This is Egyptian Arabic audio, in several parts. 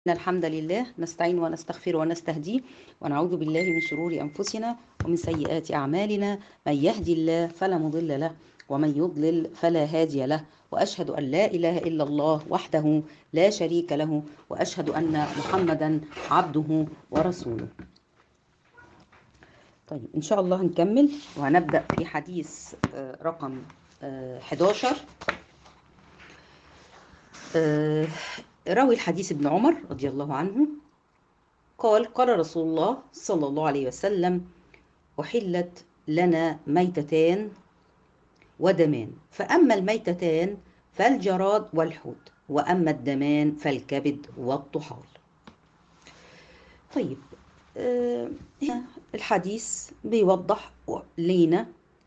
إن الحمد لله نستعين ونستغفر ونستهديه ونعوذ بالله من شرور أنفسنا ومن سيئات أعمالنا من يهدي الله فلا مضل له ومن يضلل فلا هادي له وأشهد أن لا إله إلا الله وحده لا شريك له وأشهد أن محمدا عبده ورسوله طيب إن شاء الله هنكمل وهنبدأ في حديث آه، رقم آه، 11 آه، راوي الحديث ابن عمر رضي الله عنه قال قال رسول الله صلى الله عليه وسلم أحلت لنا ميتتان ودمان فأما الميتتان فالجراد والحوت وأما الدمان فالكبد والطحال طيب آه، هنا الحديث بيوضح لينا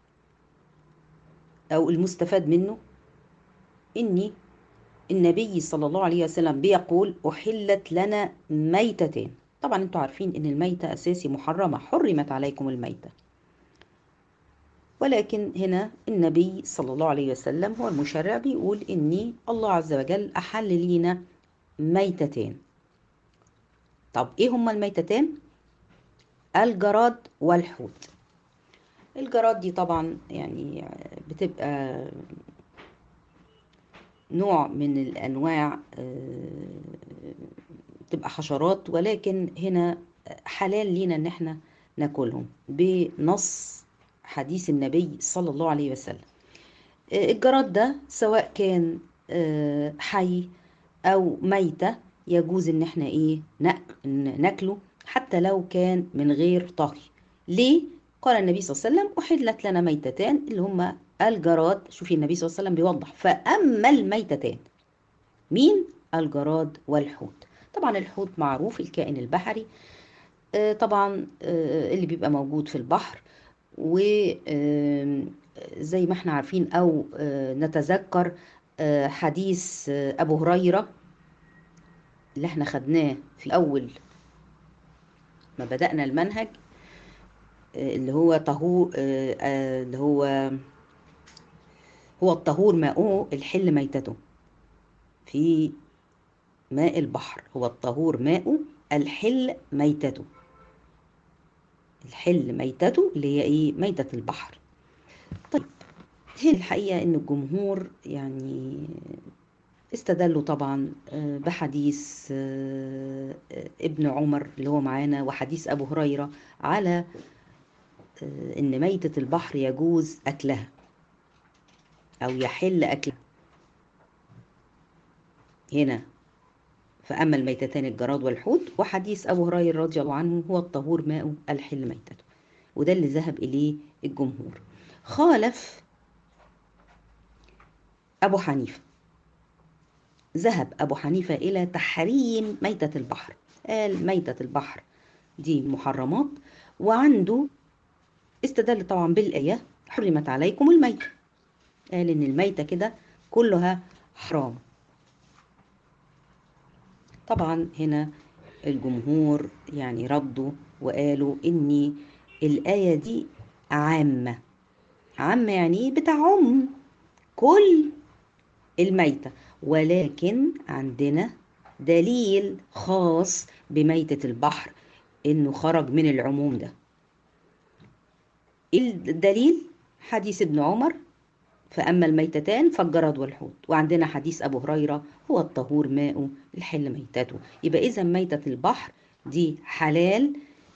أو المستفاد منه إني النبي صلى الله عليه وسلم بيقول أحلت لنا ميتتان طبعا انتوا عارفين ان الميتة اساسي محرمة حرمت عليكم الميتة ولكن هنا النبي صلى الله عليه وسلم هو المشرع بيقول اني الله عز وجل احل لينا ميتتان طب ايه هما الميتتان الجراد والحوت الجراد دي طبعا يعني بتبقى نوع من الانواع تبقى حشرات ولكن هنا حلال لينا ان احنا ناكلهم بنص حديث النبي صلى الله عليه وسلم الجراد ده سواء كان حي او ميتة يجوز ان احنا ايه ناكله حتى لو كان من غير طهي ليه قال النبي صلى الله عليه وسلم احلت لنا ميتتان اللي هما الجراد شوفي النبي صلى الله عليه وسلم بيوضح فأما الميتتان مين الجراد والحوت طبعا الحوت معروف الكائن البحري آه طبعا آه اللي بيبقى موجود في البحر وزي ما احنا عارفين او آه نتذكر حديث ابو هريره اللي احنا خدناه في اول ما بدأنا المنهج اللي هو طهور اللي هو هو الطهور ماؤه الحل ميتته في ماء البحر هو الطهور ماؤه الحل ميتته الحل ميتته اللي هي ايه ميتة البحر طيب هنا الحقيقة ان الجمهور يعني استدلوا طبعا بحديث ابن عمر اللي هو معانا وحديث ابو هريرة على ان ميتة البحر يجوز اكلها أو يحل أكلها هنا فأما الميتتان الجراد والحوت وحديث أبو هريرة رضي الله عنه هو الطهور ماء الحل ميتته وده اللي ذهب إليه الجمهور خالف أبو حنيفة ذهب أبو حنيفة إلى تحريم ميتة البحر قال ميتة البحر دي محرمات وعنده استدل طبعا بالآية حرمت عليكم الميتة قال ان الميتة كده كلها حرام طبعا هنا الجمهور يعني ردوا وقالوا ان الآية دي عامة عامة يعني بتعم كل الميتة ولكن عندنا دليل خاص بميتة البحر انه خرج من العموم ده الدليل حديث ابن عمر فأما الميتتان فالجرد والحوت وعندنا حديث أبو هريرة هو الطهور ماء الحل ميتته يبقى إذا ميتة البحر دي حلال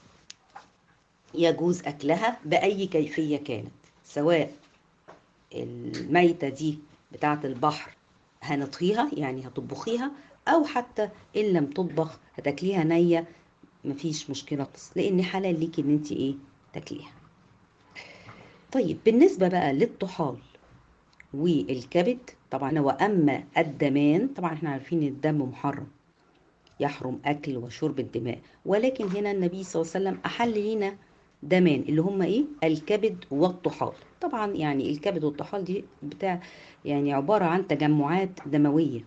يجوز أكلها بأي كيفية كانت سواء الميتة دي بتاعة البحر هنطهيها يعني هتطبخيها أو حتى إن لم تطبخ هتاكليها نية مفيش مشكلة لأن حلال ليكي إن أنت إيه تاكليها طيب بالنسبة بقى للطحال والكبد طبعا واما الدمان طبعا احنا عارفين ان الدم محرم يحرم اكل وشرب الدماء ولكن هنا النبي صلى الله عليه وسلم احل لنا دمان اللي هم ايه الكبد والطحال طبعا يعني الكبد والطحال دي بتاع يعني عباره عن تجمعات دمويه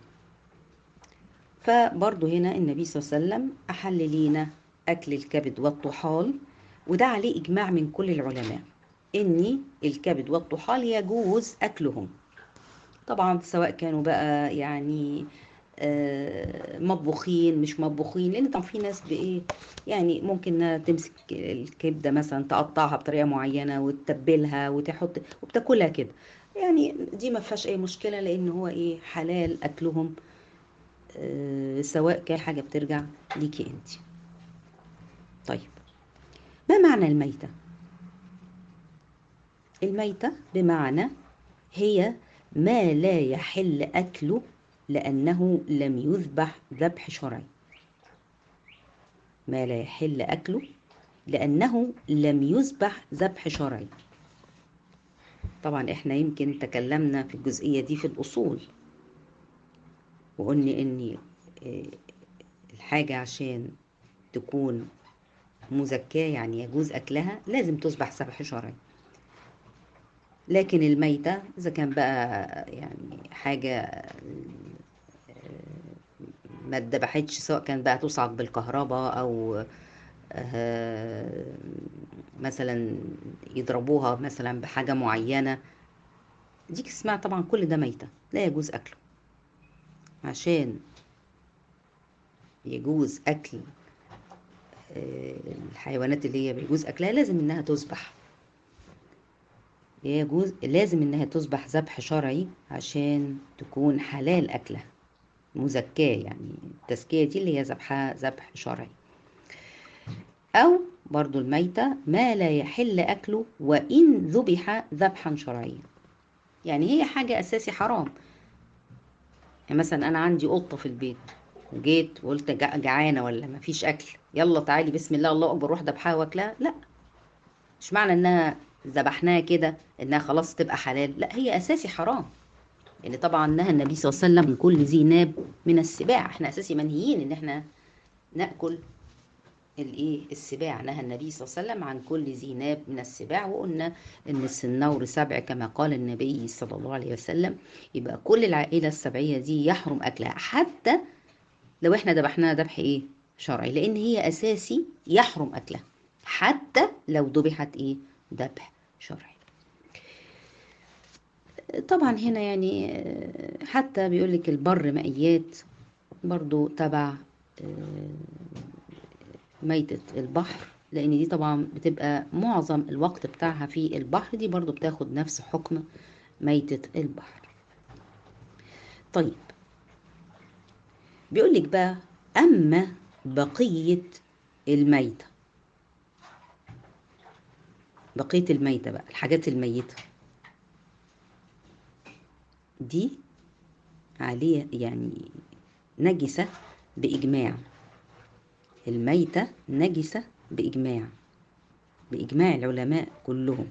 فبرضه هنا النبي صلى الله عليه وسلم احل لينا اكل الكبد والطحال وده عليه اجماع من كل العلماء ان الكبد والطحال يجوز اكلهم طبعا سواء كانوا بقى يعني آه، مطبوخين مش مطبوخين لان طبعا في ناس بايه يعني ممكن إنها تمسك الكبده مثلا تقطعها بطريقه معينه وتتبلها وتحط وبتاكلها كده يعني دي ما فيهاش اي مشكله لان هو ايه حلال اكلهم آه، سواء كان حاجه بترجع ليكي انت طيب ما معنى الميته الميته بمعنى هي ما لا يحل اكله لأنه لم يذبح ذبح شرعي ما لا يحل أكله لأنه لم يذبح ذبح شرعي طبعا احنا يمكن تكلمنا في الجزئية دي في الأصول وقلنا ان آه، الحاجة عشان تكون مزكاة يعني يجوز أكلها لازم تصبح ذبح شرعي لكن الميتة إذا كان بقى يعني حاجة آه، ما اتذبحتش سواء كان بقى تصعق بالكهرباء أو آه، مثلا يضربوها مثلا بحاجة معينة دي اسمها طبعا كل ده ميتة لا يجوز أكله عشان يجوز أكل آه، الحيوانات اللي هي بيجوز أكلها لازم إنها تذبح يجوز لازم إنها تذبح ذبح شرعي عشان تكون حلال أكلها مزكاة يعني التزكية دي اللي هي ذبحها ذبح شرعي أو برضو الميتة ما لا يحل أكله وإن ذبح ذبحا شرعيا يعني هي حاجة أساسي حرام يعني مثلا أنا عندي قطة في البيت وجيت وقلت جع- جعانة ولا ما فيش أكل يلا تعالي بسم الله الله أكبر روح ذبحها واكلها لا مش معنى إنها ذبحناها كده إنها خلاص تبقى حلال لا هي أساسي حرام لأن طبعا نهى النبي صلى الله عليه وسلم من كل ذي ناب من السباع احنا أساسي منهيين إن احنا ناكل الايه السباع نهى النبي صلى الله عليه وسلم عن كل ذي ناب من السباع وقلنا ان السنور سبع كما قال النبي صلى الله عليه وسلم يبقى كل العائله السبعيه دي يحرم اكلها حتى لو احنا ذبحناها ذبح ايه شرعي لان هي اساسي يحرم اكلها حتى لو ذبحت ايه ذبح شرعي طبعا هنا يعني آه، حتى بيقول لك البر مائيات برضو تبع آه، ميتة البحر لأن دي طبعا بتبقى معظم الوقت بتاعها في البحر دي برضو بتاخد نفس حكم ميتة البحر طيب بيقولك بقى أما بقية الميتة بقية الميتة بقى الحاجات الميتة دي عليه يعني نجسة بإجماع الميتة نجسة بإجماع بإجماع العلماء كلهم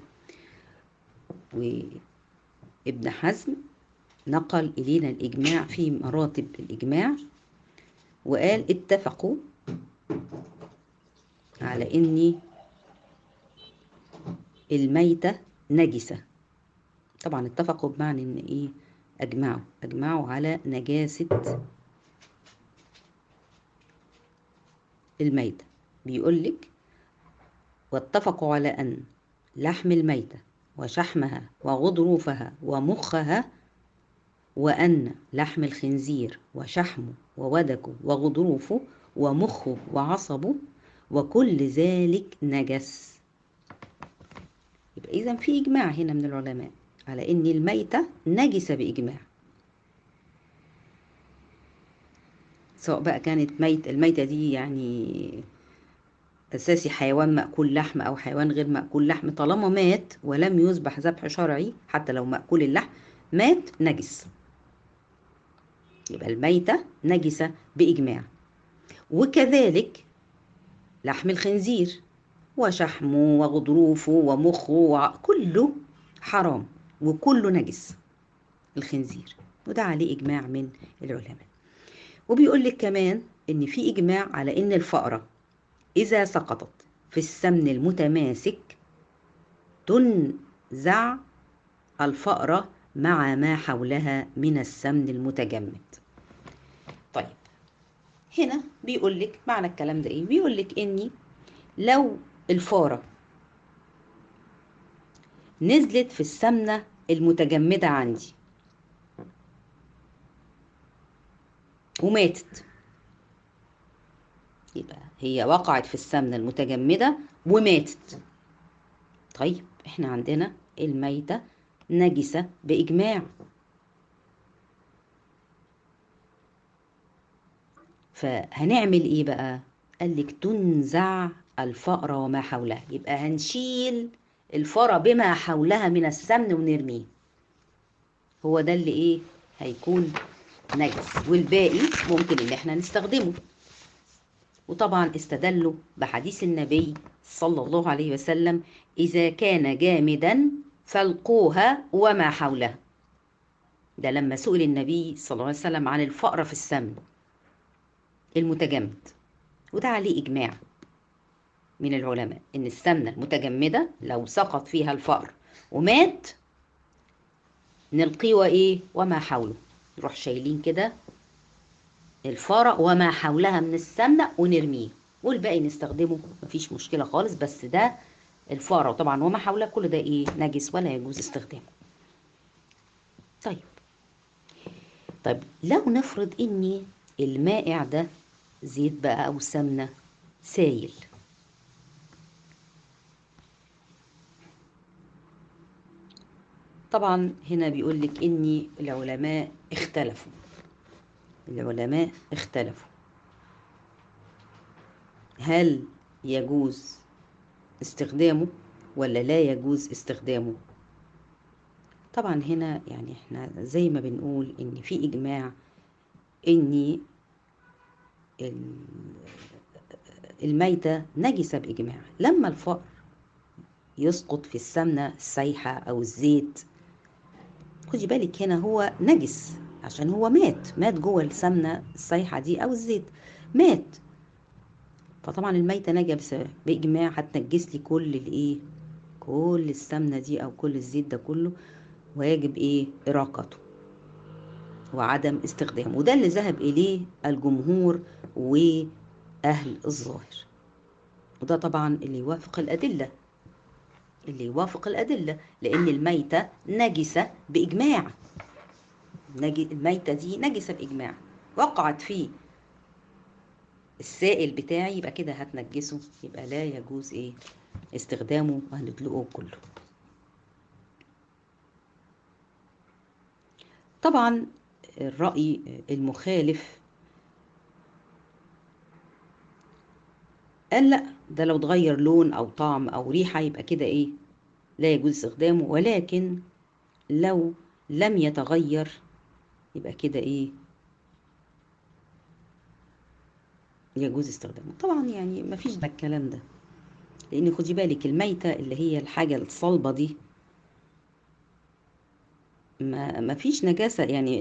وابن حزم نقل إلينا الإجماع في مراتب الإجماع وقال اتفقوا على إن الميتة نجسة طبعا اتفقوا بمعنى إن إيه أجمعوا أجمعوا على نجاسة الميتة بيقولك واتفقوا على أن لحم الميتة وشحمها وغضروفها ومخها وأن لحم الخنزير وشحمه وودكه وغضروفه ومخه وعصبه وكل ذلك نجس يبقى إذا في إجماع هنا من العلماء على إن الميتة نجسة بإجماع سواء بقى كانت ميت الميتة دي يعني أساسي حيوان مأكول لحم أو حيوان غير مأكول لحم طالما مات ولم يذبح ذبح شرعي حتى لو مأكول اللحم مات نجس يبقى الميتة نجسة بإجماع وكذلك لحم الخنزير وشحمه وغضروفه ومخه وع- كله حرام وكله نجس الخنزير وده عليه إجماع من العلماء وبيقول لك كمان ان في اجماع على ان الفأرة اذا سقطت في السمن المتماسك تنزع الفأرة مع ما حولها من السمن المتجمد طيب هنا بيقول لك معنى الكلام ده ايه بيقول لك اني لو الفارة نزلت في السمنة المتجمدة عندي وماتت يبقى هي وقعت في السمنة المتجمدة وماتت طيب احنا عندنا الميتة نجسة بإجماع فهنعمل ايه بقى قال لك تنزع الفأرة وما حولها يبقى هنشيل الفأرة بما حولها من السمن ونرميه هو ده اللي ايه هيكون نجس والباقي ممكن ان احنا نستخدمه وطبعا استدلوا بحديث النبي صلى الله عليه وسلم إذا كان جامدا فالقوها وما حولها ده لما سئل النبي صلى الله عليه وسلم عن الفأر في السمن المتجمد وده عليه إجماع من العلماء إن السمنة المتجمدة لو سقط فيها الفأر ومات نلقيه وإيه وما حوله نروح شايلين كده الفارة وما حولها من السمنة ونرميه والباقي نستخدمه مفيش مشكلة خالص بس ده الفارة وطبعا وما حولها كل ده ايه نجس ولا يجوز استخدامه طيب طيب لو نفرض اني المائع ده زيت بقى او سمنة سايل طبعا هنا بيقول لك اني العلماء اختلفوا العلماء اختلفوا هل يجوز استخدامه ولا لا يجوز استخدامه طبعا هنا يعني احنا زي ما بنقول ان في اجماع ان الميتة نجسة بإجماع لما الفأر يسقط في السمنة السايحة أو الزيت خدي بالك هنا هو نجس عشان هو مات مات جوه السمنه السايحه دي او الزيت مات فطبعا الميته نجسه باجماع هتنجس لي كل الايه كل السمنه دي او كل الزيت ده كله ويجب ايه اراقته وعدم استخدامه وده اللي ذهب اليه الجمهور واهل الظاهر وده طبعا اللي يوافق الادله اللي يوافق الادله لان الميته نجسه باجماع الميتة دي نجسة بإجماع وقعت فيه السائل بتاعي يبقى كده هتنجسه يبقى لا يجوز ايه استخدامه وهندلقه كله طبعا الرأي المخالف قال لا ده لو اتغير لون او طعم او ريحة يبقى كده ايه لا يجوز استخدامه ولكن لو لم يتغير يبقى كده ايه يجوز استخدامه طبعا يعني ما فيش ده الكلام ده لان خدي بالك الميتة اللي هي الحاجة الصلبة دي ما ما فيش نجاسة يعني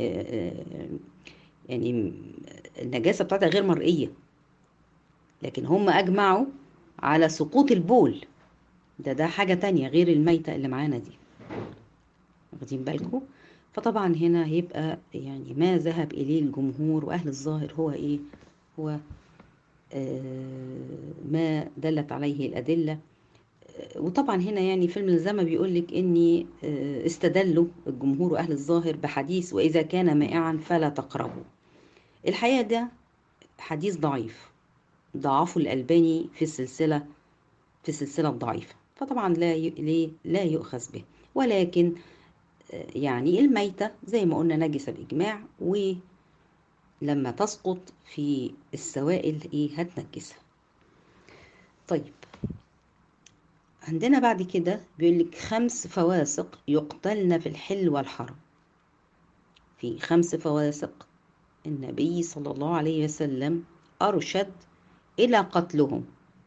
يعني النجاسة بتاعتها غير مرئية لكن هم أجمعوا على سقوط البول ده ده حاجة تانية غير الميتة اللي معانا دي واخدين بالكم فطبعا هنا هيبقى يعني ما ذهب إليه الجمهور وأهل الظاهر هو إيه هو آه ما دلت عليه الأدلة وطبعا هنا يعني في الملزمة بيقول لك إني آه استدلوا الجمهور وأهل الظاهر بحديث وإذا كان مائعا فلا تقربوا الحقيقة ده حديث ضعيف ضعفه الألباني في السلسلة في السلسلة الضعيفة فطبعا لا ي... لا يؤخذ به ولكن يعني الميتة زي ما قلنا نجسة بإجماع ولما تسقط في السوائل إيه هتنجسها طيب عندنا بعد كده بيقول لك خمس فواسق يقتلن في الحل والحرم في خمس فواسق النبي صلى الله عليه وسلم أرشد إلى قتلهم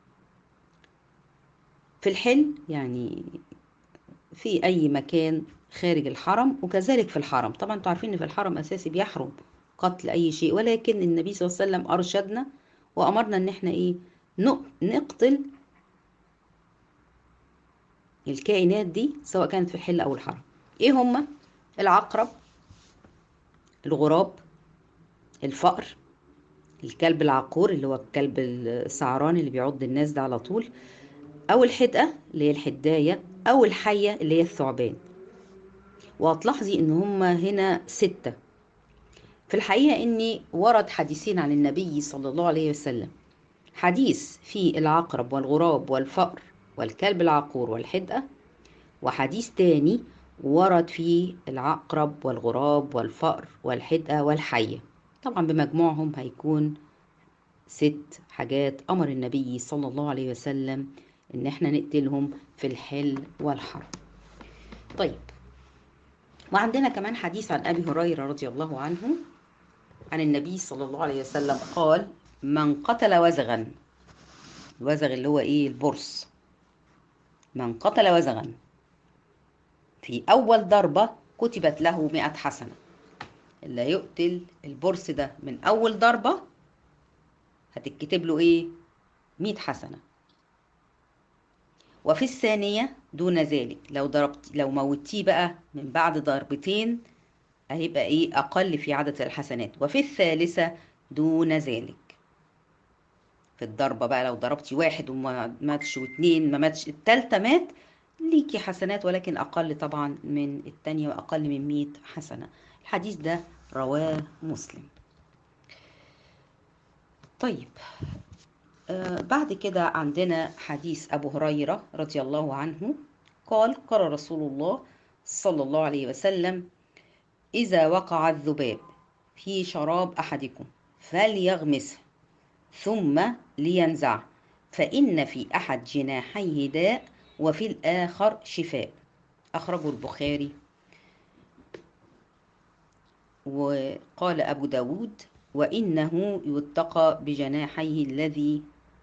في الحل يعني في أي مكان خارج الحرم وكذلك في الحرم طبعا انتوا عارفين ان في الحرم اساسي بيحرم قتل اي شيء ولكن النبي صلى الله عليه وسلم ارشدنا وامرنا ان احنا ايه نقتل الكائنات دي سواء كانت في الحل او الحرم ايه هما العقرب الغراب الفأر الكلب العقور اللي هو الكلب السعران اللي بيعض الناس ده على طول او الحدقه اللي هي الحدايه او الحيه اللي هي الثعبان وهتلاحظي ان هما هنا ستة في الحقيقة إن ورد حديثين عن النبي صلى الله عليه وسلم حديث في العقرب والغراب والفأر والكلب العقور والحدقة وحديث تاني ورد فيه العقرب والغراب والفأر والحدقة والحية طبعا بمجموعهم هيكون ست حاجات أمر النبي صلى الله عليه وسلم إن احنا نقتلهم في الحل والحرم طيب وعندنا كمان حديث عن أبي هريرة رضي الله عنه عن النبي صلى الله عليه وسلم قال من قتل وزغا الوزغ اللي هو ايه البرص من قتل وزغا في أول ضربة كتبت له مئة حسنة اللي يقتل البرص ده من أول ضربة هتتكتب له ايه مئة حسنة وفي الثانية دون ذلك لو ضربت لو موتيه بقى من بعد ضربتين هيبقى ايه أقل في عدد الحسنات وفي الثالثة دون ذلك في الضربة بقى لو ضربتي واحد وما ماتش واتنين ما ماتش التالتة مات ليكي حسنات ولكن أقل طبعا من التانية وأقل من مية حسنة الحديث ده رواه مسلم طيب آه بعد كده عندنا حديث أبو هريرة رضي الله عنه قال قال رسول الله صلى الله عليه وسلم إذا وقع الذباب في شراب أحدكم فليغمسه ثم لينزع فإن في أحد جناحيه داء وفي الآخر شفاء أخرجه البخاري وقال أبو داود وإنه يتقى بجناحيه الذي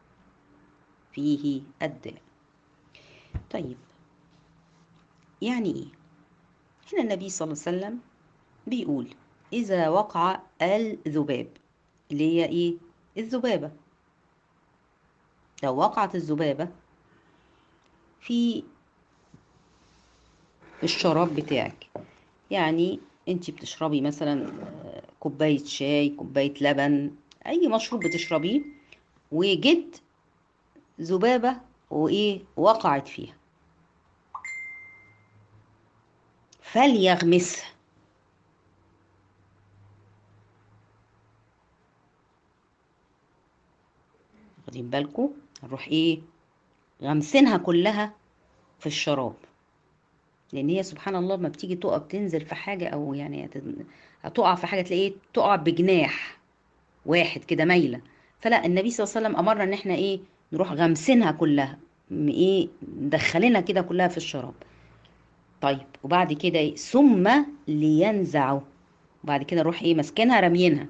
فيه الداء طيب يعني إيه هنا النبي صلى الله عليه وسلم بيقول إذا وقع الذباب اللي هي إيه الذبابة لو وقعت الذبابة في الشراب بتاعك يعني انت بتشربي مثلا كوباية شاي كوباية لبن اي مشروب بتشربيه وجد ذبابة وايه وقعت فيها فليغمسها واخدين بالكم نروح ايه غمسينها كلها في الشراب لان هي سبحان الله لما بتيجي تقع بتنزل في حاجه او يعني هتقع في حاجه تلاقيه تقع بجناح واحد كده مايله فلا النبي صلى الله عليه وسلم امرنا ان احنا ايه نروح غمسينها كلها ايه ندخلينها كده كلها في الشراب طيب وبعد كده إيه؟ ثم لينزعوا وبعد كده نروح ايه ماسكينها راميينها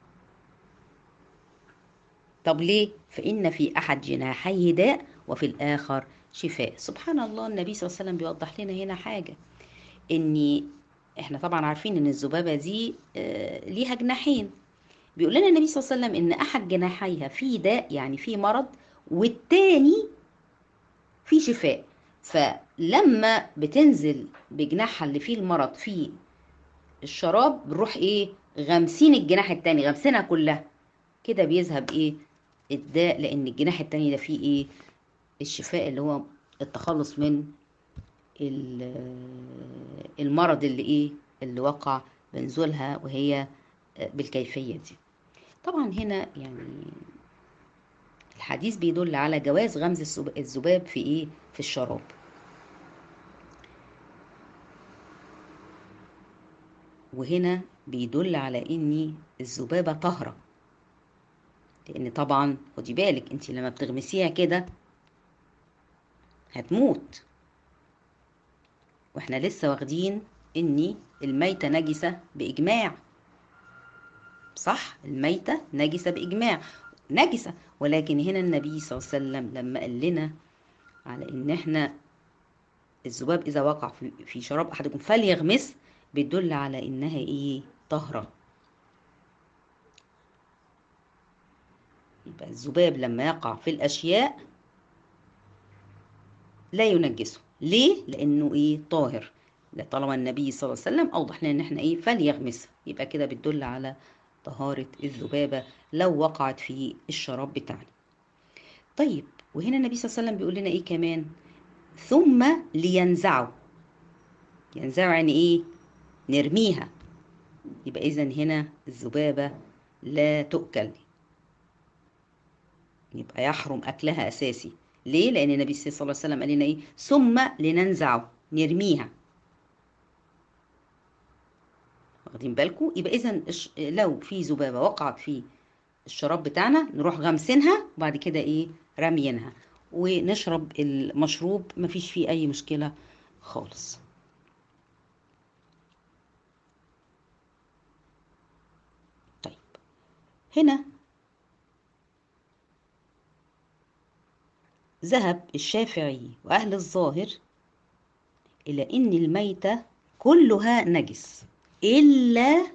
طب ليه فإن في أحد جناحيه داء وفي الآخر شفاء سبحان الله النبي صلى الله عليه وسلم بيوضح لنا هنا حاجة إن إحنا طبعا عارفين إن الذبابة دي آه ليها جناحين بيقول لنا النبي صلى الله عليه وسلم إن أحد جناحيها فيه داء يعني فيه مرض والتاني فيه شفاء فلما بتنزل بجناحها اللي فيه المرض في الشراب بنروح ايه غامسين الجناح التاني غامسينها كلها كده بيذهب ايه الداء لان الجناح التاني ده فيه ايه الشفاء اللي هو التخلص من المرض اللي ايه اللي وقع بنزولها وهي بالكيفية دي طبعا هنا يعني الحديث بيدل على جواز غمز الذباب في ايه في الشراب وهنا بيدل على ان الذبابة طاهرة لان طبعا خدي بالك انت لما بتغمسيها كده هتموت واحنا لسه واخدين ان الميتة نجسة باجماع صح الميتة نجسة باجماع نجسة ولكن هنا النبي صلى الله عليه وسلم لما قال لنا على ان احنا الذباب اذا وقع في شراب احدكم فليغمس بتدل على انها ايه طهره يبقى الذباب لما يقع في الاشياء لا ينجسه ليه لانه ايه طاهر طالما النبي صلى الله عليه وسلم اوضح لنا ان احنا ايه فليغمسها يبقى كده بتدل على طهارة الذبابة لو وقعت في الشراب بتاعنا طيب وهنا النبي صلى الله عليه وسلم بيقول لنا ايه كمان ثم لينزعوا ينزعوا يعني ايه نرميها يبقى إذا هنا الذبابة لا تؤكل يبقى يحرم أكلها أساسي ليه؟ لأن النبي صلى الله عليه وسلم قال لنا إيه؟ ثم لننزعه نرميها واخدين بالكم؟ يبقى إذا لو في ذبابة وقعت في الشراب بتاعنا نروح غمسينها وبعد كده إيه؟ راميينها ونشرب المشروب مفيش فيه أي مشكلة خالص طيب هنا ذهب الشافعي وأهل الظاهر إلى إن الميتة كلها نجس إلا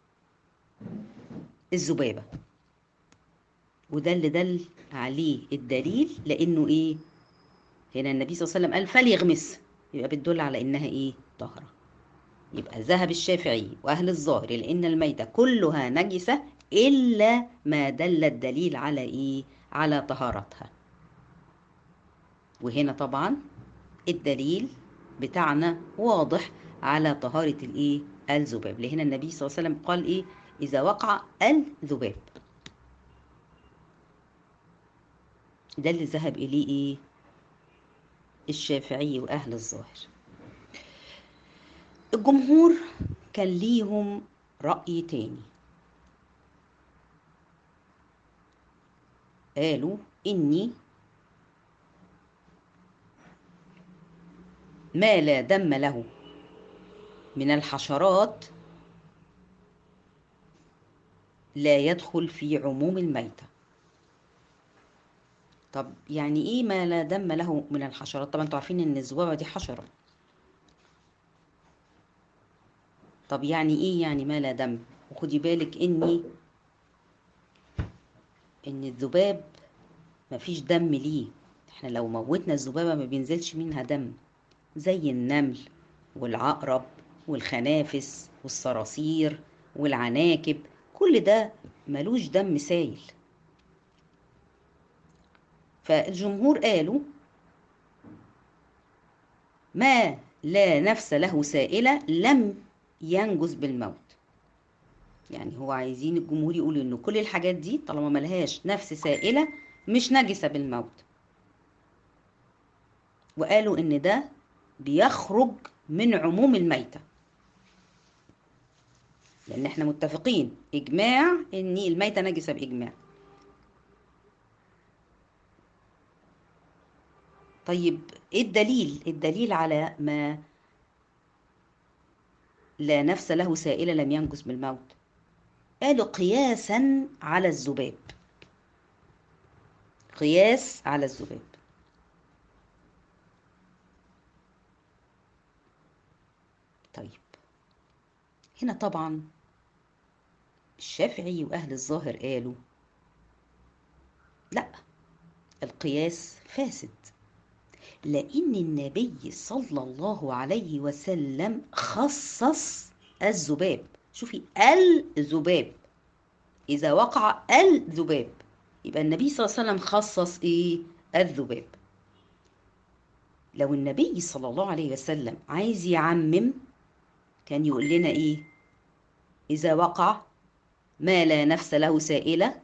الذبابة وده اللي دل عليه الدليل لأنه إيه هنا النبي صلى الله عليه وسلم قال فليغمس يبقى بتدل على إنها إيه طهرة يبقى ذهب الشافعي وأهل الظاهر لأن الميتة كلها نجسة إلا ما دل الدليل على إيه على طهارتها وهنا طبعا الدليل بتاعنا واضح على طهارة الايه الذباب لهنا النبي صلى الله عليه وسلم قال ايه اذا وقع الذباب ده اللي ذهب اليه ايه الشافعي واهل الظاهر الجمهور كان ليهم رأي تاني قالوا اني ما لا دم له من الحشرات لا يدخل في عموم الميتة طب يعني ايه ما لا دم له من الحشرات طبعا انتوا عارفين ان الذبابة دي حشرة طب يعني ايه يعني ما لا دم وخدي بالك اني ان الذباب مفيش دم ليه احنا لو موتنا الذبابة ما بينزلش منها دم زي النمل والعقرب والخنافس والصراصير والعناكب كل ده ملوش دم سايل فالجمهور قالوا ما لا نفس له سائلة لم ينجز بالموت يعني هو عايزين الجمهور يقول انه كل الحاجات دي طالما ملهاش نفس سائلة مش نجسة بالموت وقالوا ان ده بيخرج من عموم الميتة لأن احنا متفقين إجماع إن الميتة نجسة بإجماع طيب إيه الدليل؟ الدليل على ما لا نفس له سائلة لم ينجس بالموت قالوا قياسا على الذباب قياس على الذباب طيب هنا طبعا الشافعي وأهل الظاهر قالوا لا القياس فاسد لأن النبي صلى الله عليه وسلم خصص الذباب شوفي الذباب إذا وقع الذباب يبقى النبي صلى الله عليه وسلم خصص إيه الذباب لو النبي صلى الله عليه وسلم عايز يعمم كان يقول لنا ايه اذا وقع ما لا نفس له سائله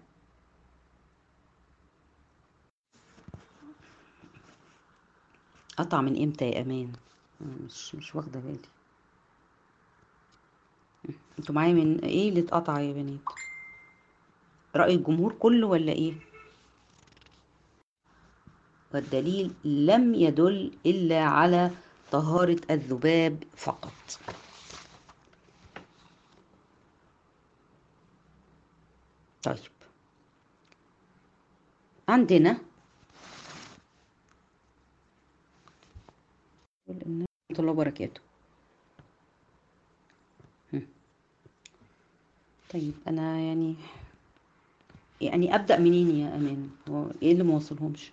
قطع من امتى يا امان مش مش واخده بالي انتوا معايا من ايه اللي اتقطع يا بنات راي الجمهور كله ولا ايه والدليل لم يدل الا على طهاره الذباب فقط طيب عندنا ورحمة الله وبركاته طيب أنا يعني يعني أبدأ منين يا أمان هو إيه اللي موصلهمش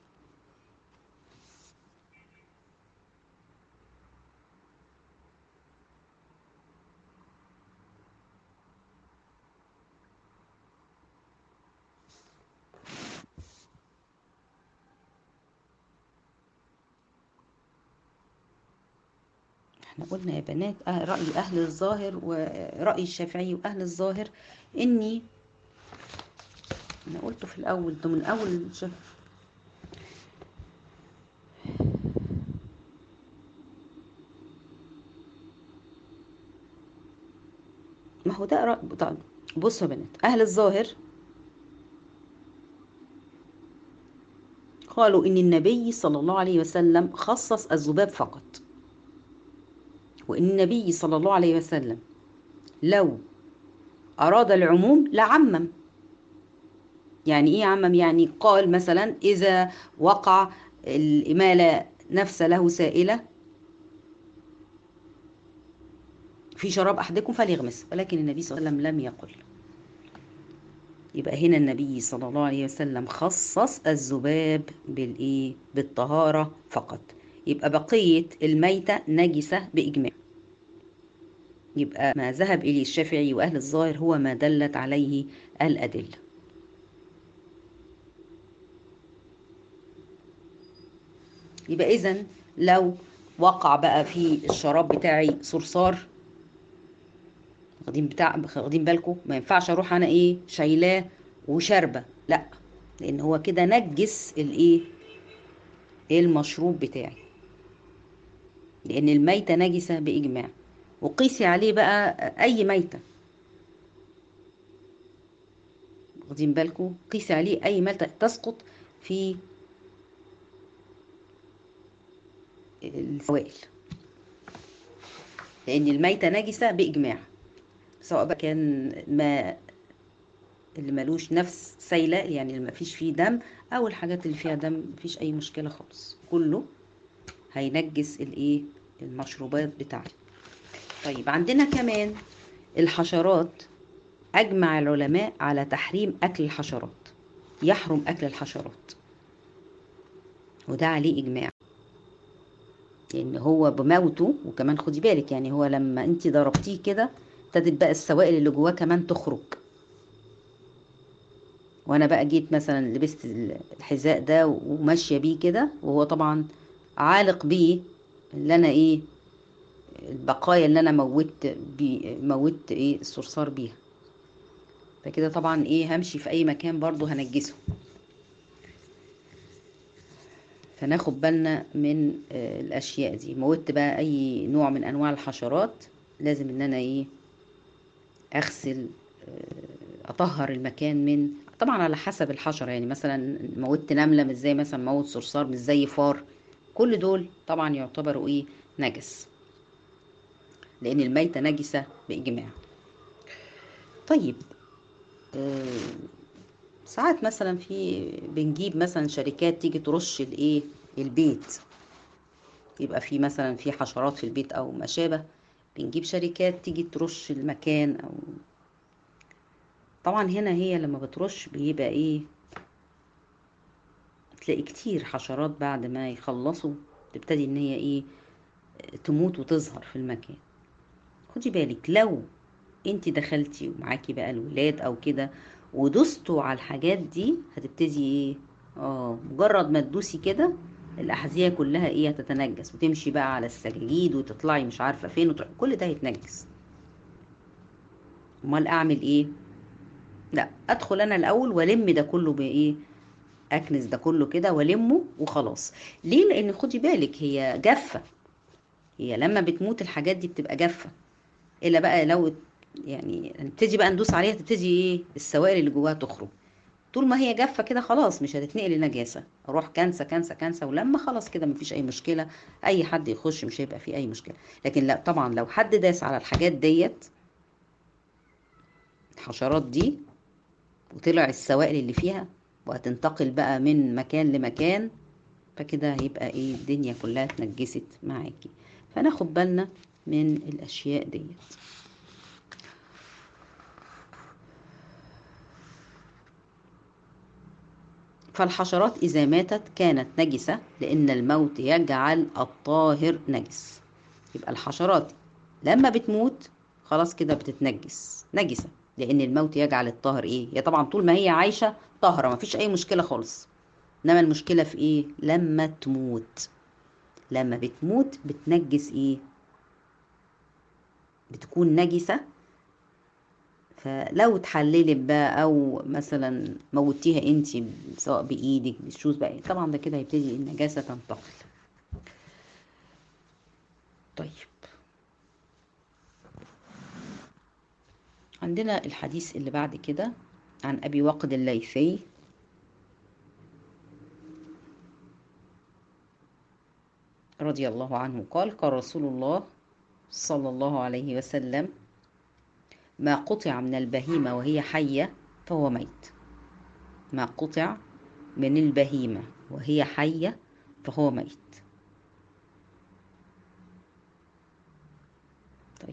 احنا قلنا يا بنات آه رأي أهل الظاهر ورأي الشافعي وأهل الظاهر إني أنا قلته في الأول ده من أول شف... ما هو ده رأي طيب بصوا يا بنات أهل الظاهر قالوا إن النبي صلى الله عليه وسلم خصص الذباب فقط وإن النبي صلى الله عليه وسلم لو أراد العموم لعمم يعني إيه عمم يعني قال مثلا إذا وقع الإمالة نفس له سائلة في شراب أحدكم فليغمس ولكن النبي صلى الله عليه وسلم لم يقل يبقى هنا النبي صلى الله عليه وسلم خصص الذباب بالإيه بالطهارة فقط يبقى بقية الميتة نجسة بإجماع يبقى ما ذهب إليه الشافعي وأهل الظاهر هو ما دلت عليه الأدلة يبقى إذا لو وقع بقى في الشراب بتاعي صرصار واخدين بتاع واخدين بالكم ما ينفعش اروح انا ايه شايلاه وشاربه لا لان هو كده نجس الايه المشروب بتاعي لان الميته نجسه باجماع وقيسي عليه بقى اي ميته واخدين بالكم قيسي عليه اي ميته تسقط في السوائل لان الميته نجسه باجماع سواء بقى كان ماء اللي ملوش نفس سايلة يعني اللي مفيش فيه دم أو الحاجات اللي فيها دم مفيش أي مشكلة خالص كله هينجس الإيه المشروبات بتاعتي طيب عندنا كمان الحشرات أجمع العلماء على تحريم أكل الحشرات يحرم أكل الحشرات وده عليه إجماع لأن هو بموته وكمان خدي بالك يعني هو لما أنت ضربتيه كده ابتدت بقى السوائل اللي جواه كمان تخرج وانا بقى جيت مثلا لبست الحذاء ده وماشيه بيه كده وهو طبعا عالق بيه اللي انا ايه البقايا اللي انا موت بي موت ايه الصرصار بيها فكده طبعا ايه همشي في اي مكان برضو هنجسه فناخد بالنا من الاشياء دي موت بقى اي نوع من انواع الحشرات لازم ان انا ايه اغسل اطهر المكان من طبعا على حسب الحشره يعني مثلا موت نمله مش زي مثلا موت صرصار مش زي فار كل دول طبعا يعتبروا ايه نجس لان الميته نجسه باجماع طيب آه ساعات مثلا في بنجيب مثلا شركات تيجي ترش الايه البيت يبقى في مثلا في حشرات في البيت او ما شابه بنجيب شركات تيجي ترش المكان او طبعا هنا هي لما بترش بيبقى ايه تلاقي كتير حشرات بعد ما يخلصوا تبتدي ان هي ايه تموت وتظهر في المكان خدي بالك لو انت دخلتي ومعاكي بقى الولاد او كده ودوستوا على الحاجات دي هتبتدي ايه اه مجرد ما تدوسي كده الاحذيه كلها ايه هتتنجس وتمشي بقى على السجاجيد وتطلعي مش عارفه فين وتروح كل ده هيتنجس امال اعمل ايه لا ادخل انا الاول والم ده كله بايه اكنس ده كله كده والمه وخلاص ليه لان خدي بالك هي جافه هي لما بتموت الحاجات دي بتبقى جافه الا بقى لو يعني نبتدي بقى ندوس عليها تبتدي ايه السوائل اللي جواها تخرج طول ما هي جافه كده خلاص مش هتتنقل لنجاسه اروح كنسه كنسه كنسه ولما خلاص كده مفيش اي مشكله اي حد يخش مش هيبقى فيه اي مشكله لكن لا طبعا لو حد داس على الحاجات ديت الحشرات دي وطلع السوائل اللي فيها وهتنتقل بقى من مكان لمكان فكده هيبقى ايه الدنيا كلها اتنجست معاكي فناخد بالنا من الاشياء ديت فالحشرات إذا ماتت كانت نجسة لأن الموت يجعل الطاهر نجس يبقى الحشرات لما بتموت خلاص كده بتتنجس نجسة لأن الموت يجعل الطاهر إيه؟ هي طبعا طول ما هي عايشة طاهرة مفيش أي مشكلة خالص إنما المشكلة في إيه؟ لما تموت لما بتموت بتنجس إيه؟ بتكون نجسة فلو اتحللت بقى او مثلا موتيها انت سواء بايدك بالشوز بقى طبعا ده كده هيبتدي النجاسة تنتقل طيب عندنا الحديث اللي بعد كده عن ابي وقد الليثي رضي الله عنه قال قال رسول الله صلى الله عليه وسلم ما قطع من البهيمة وهي حية فهو ميت ما قطع من البهيمة وهي حية فهو ميت طيب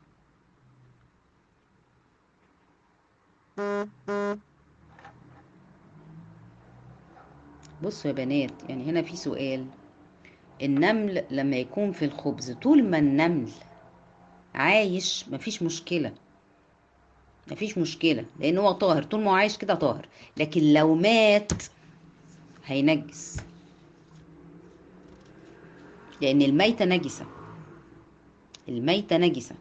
بصوا يا بنات يعني هنا في سؤال النمل لما يكون في الخبز طول ما النمل عايش مفيش مشكلة مفيش مشكلة لأن هو طاهر طول ما هو عايش كده طاهر لكن لو مات هينجس لأن الميتة نجسة الميتة نجسة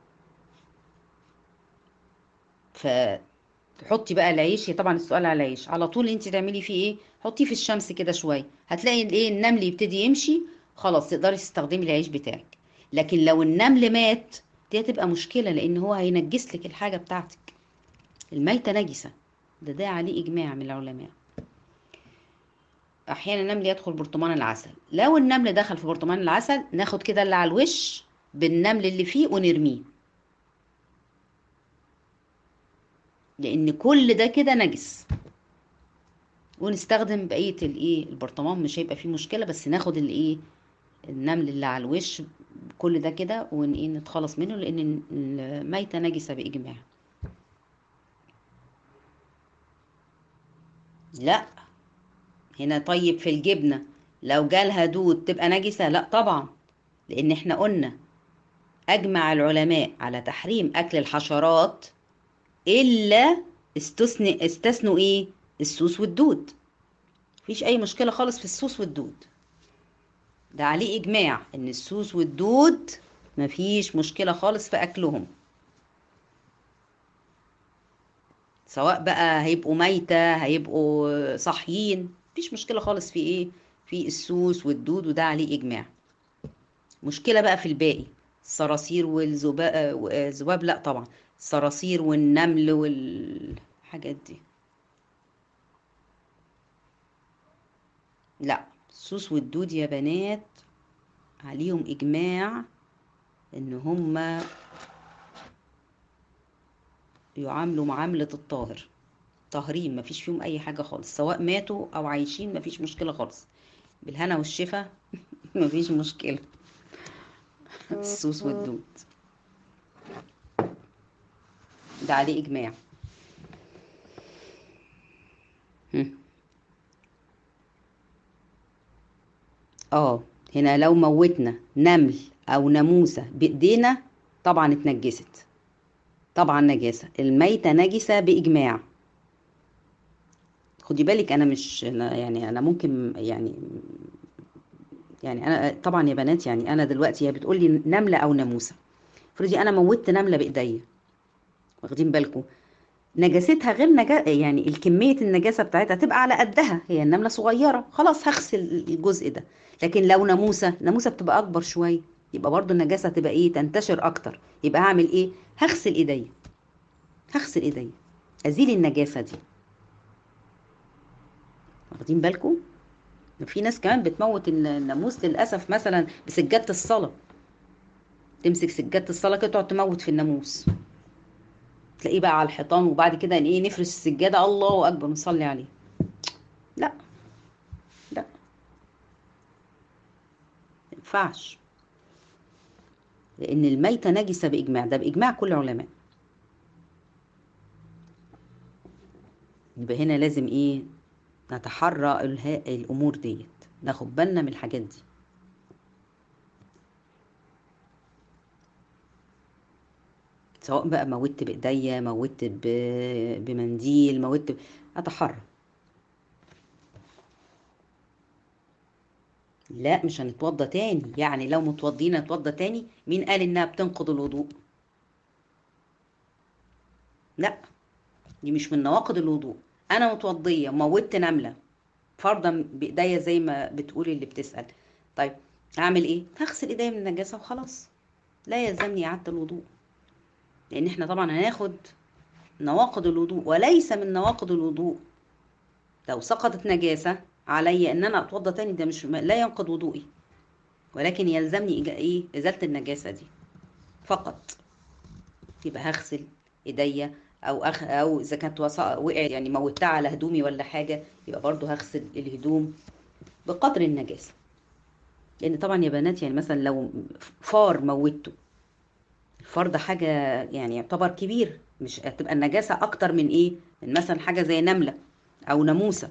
فتحطي بقى العيش هي طبعا السؤال على العيش على طول انت تعملي فيه ايه حطيه في الشمس كده شويه هتلاقي الايه النمل يبتدي يمشي خلاص تقدري تستخدمي العيش بتاعك لكن لو النمل مات دي هتبقى مشكله لان هو هينجس لك الحاجه بتاعتك الميته نجسه ده ده عليه اجماع من العلماء احيانا النمل يدخل برطمان العسل لو النمل دخل في برطمان العسل ناخد كده اللي على الوش بالنمل اللي فيه ونرميه لان كل ده كده نجس ونستخدم بقيه الايه البرطمان مش هيبقى فيه مشكله بس ناخد الايه النمل اللي على الوش كل ده كده ون نتخلص منه لان الميته نجسه باجماع لا هنا طيب في الجبنه لو جالها دود تبقى نجسه لا طبعا لان احنا قلنا اجمع العلماء على تحريم اكل الحشرات الا استثني استثنوا ايه السوس والدود مفيش اي مشكله خالص في السوس والدود ده عليه اجماع ان السوس والدود مفيش مشكله خالص في اكلهم سواء بقى هيبقوا ميتة هيبقوا صاحيين مفيش مشكلة خالص في ايه في السوس والدود وده عليه اجماع مشكلة بقى في الباقي الصراصير والذباب لا طبعا الصراصير والنمل والحاجات دي لا السوس والدود يا بنات عليهم اجماع ان هما يعاملوا معاملة الطاهر طاهرين مفيش فيهم اي حاجة خالص سواء ماتوا او عايشين مفيش مشكلة خالص بالهنا والشفا مفيش مشكلة السوس والدود ده عليه اجماع اه هنا لو موتنا نمل او ناموسه بايدينا طبعا اتنجست طبعا نجاسه الميته نجسه باجماع خدي بالك انا مش أنا يعني انا ممكن يعني يعني انا طبعا يا بنات يعني انا دلوقتي هي بتقول لي نمله او ناموسه افرضي انا موتت نمله بايديا واخدين بالكم نجاستها غير نجا يعني الكميه النجاسه بتاعتها تبقى على قدها هي النمله صغيره خلاص هغسل الجزء ده لكن لو ناموسه ناموسه بتبقى اكبر شويه يبقى برضو النجاسه تبقى ايه تنتشر اكتر يبقى هعمل ايه هغسل ايديا هغسل ايديا ازيل النجاسه دي واخدين بالكم في ناس كمان بتموت الناموس للاسف مثلا بسجاده الصلاه تمسك سجاده الصلاه كده تقعد تموت في الناموس تلاقيه بقى على الحيطان وبعد كده ايه نفرش السجاده الله اكبر نصلي عليه لا لا ينفعش لان الميته نجسه باجماع ده باجماع كل العلماء يبقى هنا لازم ايه نتحرى الامور ديت ناخد بالنا من الحاجات دي سواء بقى موتت بايديا موتت بمنديل موتت اتحرى لا مش هنتوضى تاني يعني لو متوضيين نتوضى تاني مين قال انها بتنقض الوضوء لا دي مش من نواقض الوضوء انا متوضيه موتت نمله فرضا بايديا زي ما بتقولي اللي بتسال طيب اعمل ايه هغسل ايديا من النجاسه وخلاص لا يلزمني اعاده الوضوء لان احنا طبعا هناخد نواقض الوضوء وليس من نواقض الوضوء لو سقطت نجاسه علي ان انا اتوضى تاني ده مش لا ينقض وضوئي ولكن يلزمني ايه ازاله النجاسه دي فقط يبقى هغسل ايديا او أخ او اذا كانت وقعت يعني موتها على هدومي ولا حاجه يبقى برضو هغسل الهدوم بقدر النجاسه لان طبعا يا بنات يعني مثلا لو فار موته الفار ده حاجه يعني يعتبر كبير مش هتبقى النجاسه اكتر من ايه من مثلا حاجه زي نمله او ناموسه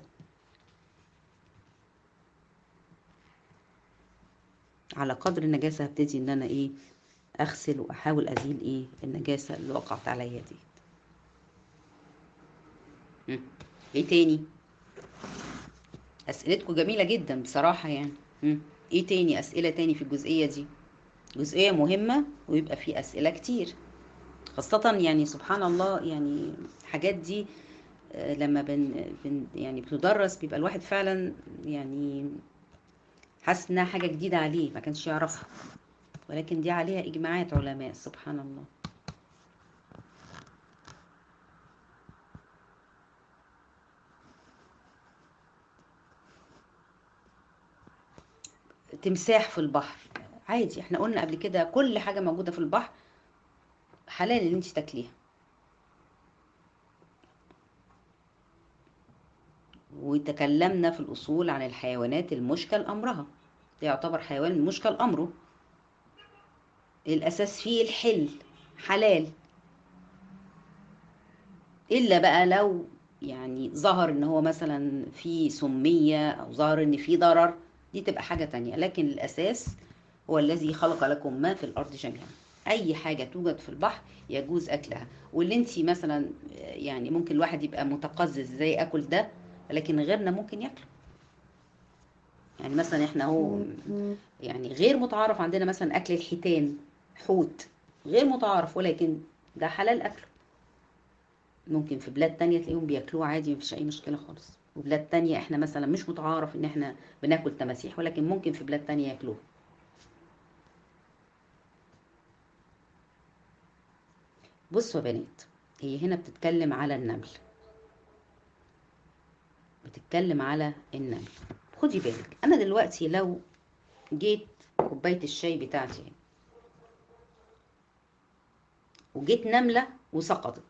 على قدر النجاسه هبتدي ان انا ايه اغسل واحاول ازيل ايه النجاسه اللي وقعت عليا دي ايه تاني اسئلتكم جميله جدا بصراحه يعني مم. ايه تاني اسئله تاني في الجزئيه دي جزئيه مهمه ويبقى في اسئله كتير خاصه يعني سبحان الله يعني الحاجات دي لما بن, بن يعني بتدرس بيبقى الواحد فعلا يعني حاسس انها حاجه جديده عليه ما كانش يعرفها ولكن دي عليها اجماعات علماء سبحان الله تمساح في البحر عادي احنا قلنا قبل كده كل حاجه موجوده في البحر حلال ان انت تاكليها وتكلمنا في الاصول عن الحيوانات المشكل امرها ده يعتبر حيوان مشكل امره الاساس فيه الحل حلال الا بقى لو يعني ظهر ان هو مثلا فيه سميه او ظهر ان فيه ضرر دي تبقى حاجة تانية لكن الأساس هو الذي خلق لكم ما في الأرض جميعا أي حاجة توجد في البحر يجوز أكلها واللي انت مثلا يعني ممكن الواحد يبقى متقزز ازاي أكل ده لكن غيرنا ممكن ياكله يعني مثلا احنا هو يعني غير متعارف عندنا مثلا أكل الحيتان حوت غير متعارف ولكن ده حلال أكله ممكن في بلاد تانية تلاقيهم بياكلوه عادي مفيش أي مشكلة خالص وبلاد تانية احنا مثلا مش متعارف ان احنا بناكل تماسيح ولكن ممكن في بلاد تانية ياكلوها بصوا يا بنات هي هنا بتتكلم على النمل بتتكلم على النمل خدي بالك انا دلوقتي لو جيت كوبايه الشاي بتاعتي وجيت نمله وسقطت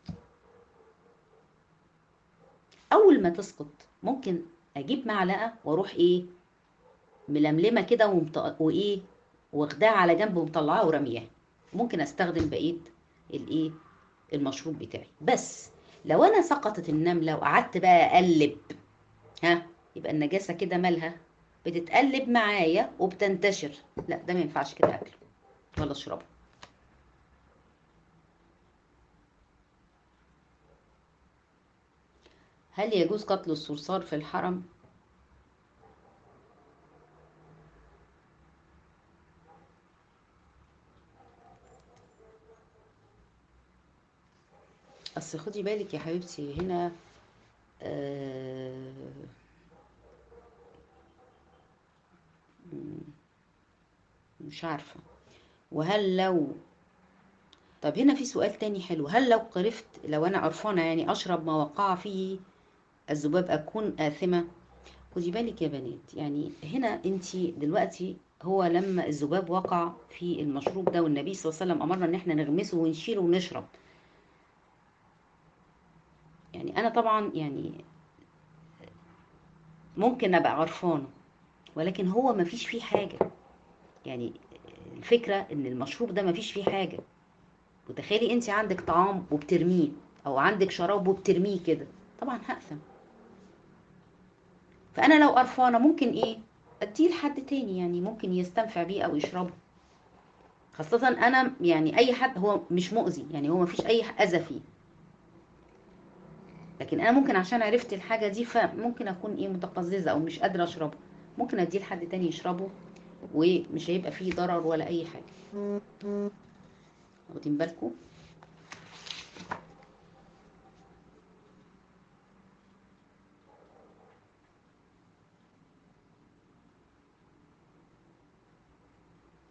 اول ما تسقط ممكن اجيب معلقه واروح ايه ململمه كده ومط... وايه واخداها على جنب ومطلعاها ورمياها ممكن استخدم بقيه الايه المشروب بتاعي بس لو انا سقطت النمله وقعدت بقى اقلب ها يبقى النجاسه كده مالها بتتقلب معايا وبتنتشر لا ده ما ينفعش كده اكله ولا اشربه هل يجوز قتل الصرصار في الحرم اصل خدي بالك يا حبيبتي هنا آه مش عارفة وهل لو طب هنا في سؤال تاني حلو هل لو قرفت لو انا قرفانة يعني اشرب ما وقع فيه الذباب اكون آثمة خدي بالك يا بنات يعني هنا انت دلوقتي هو لما الذباب وقع في المشروب ده والنبي صلى الله عليه وسلم امرنا ان احنا نغمسه ونشيله ونشرب يعني انا طبعا يعني ممكن ابقى عرفانه ولكن هو ما فيش فيه حاجه يعني الفكره ان المشروب ده ما فيش فيه حاجه وتخيلي انت عندك طعام وبترميه او عندك شراب وبترميه كده طبعا هأثم فانا لو قرفانه ممكن ايه اديه لحد تاني يعني ممكن يستنفع بيه او يشربه خاصة انا يعني اي حد هو مش مؤذي يعني هو مفيش اي اذى فيه لكن انا ممكن عشان عرفت الحاجة دي فممكن اكون ايه متقززة او مش قادرة اشربه ممكن اديه لحد تاني يشربه ومش هيبقى فيه ضرر ولا اي حاجة واخدين بالكم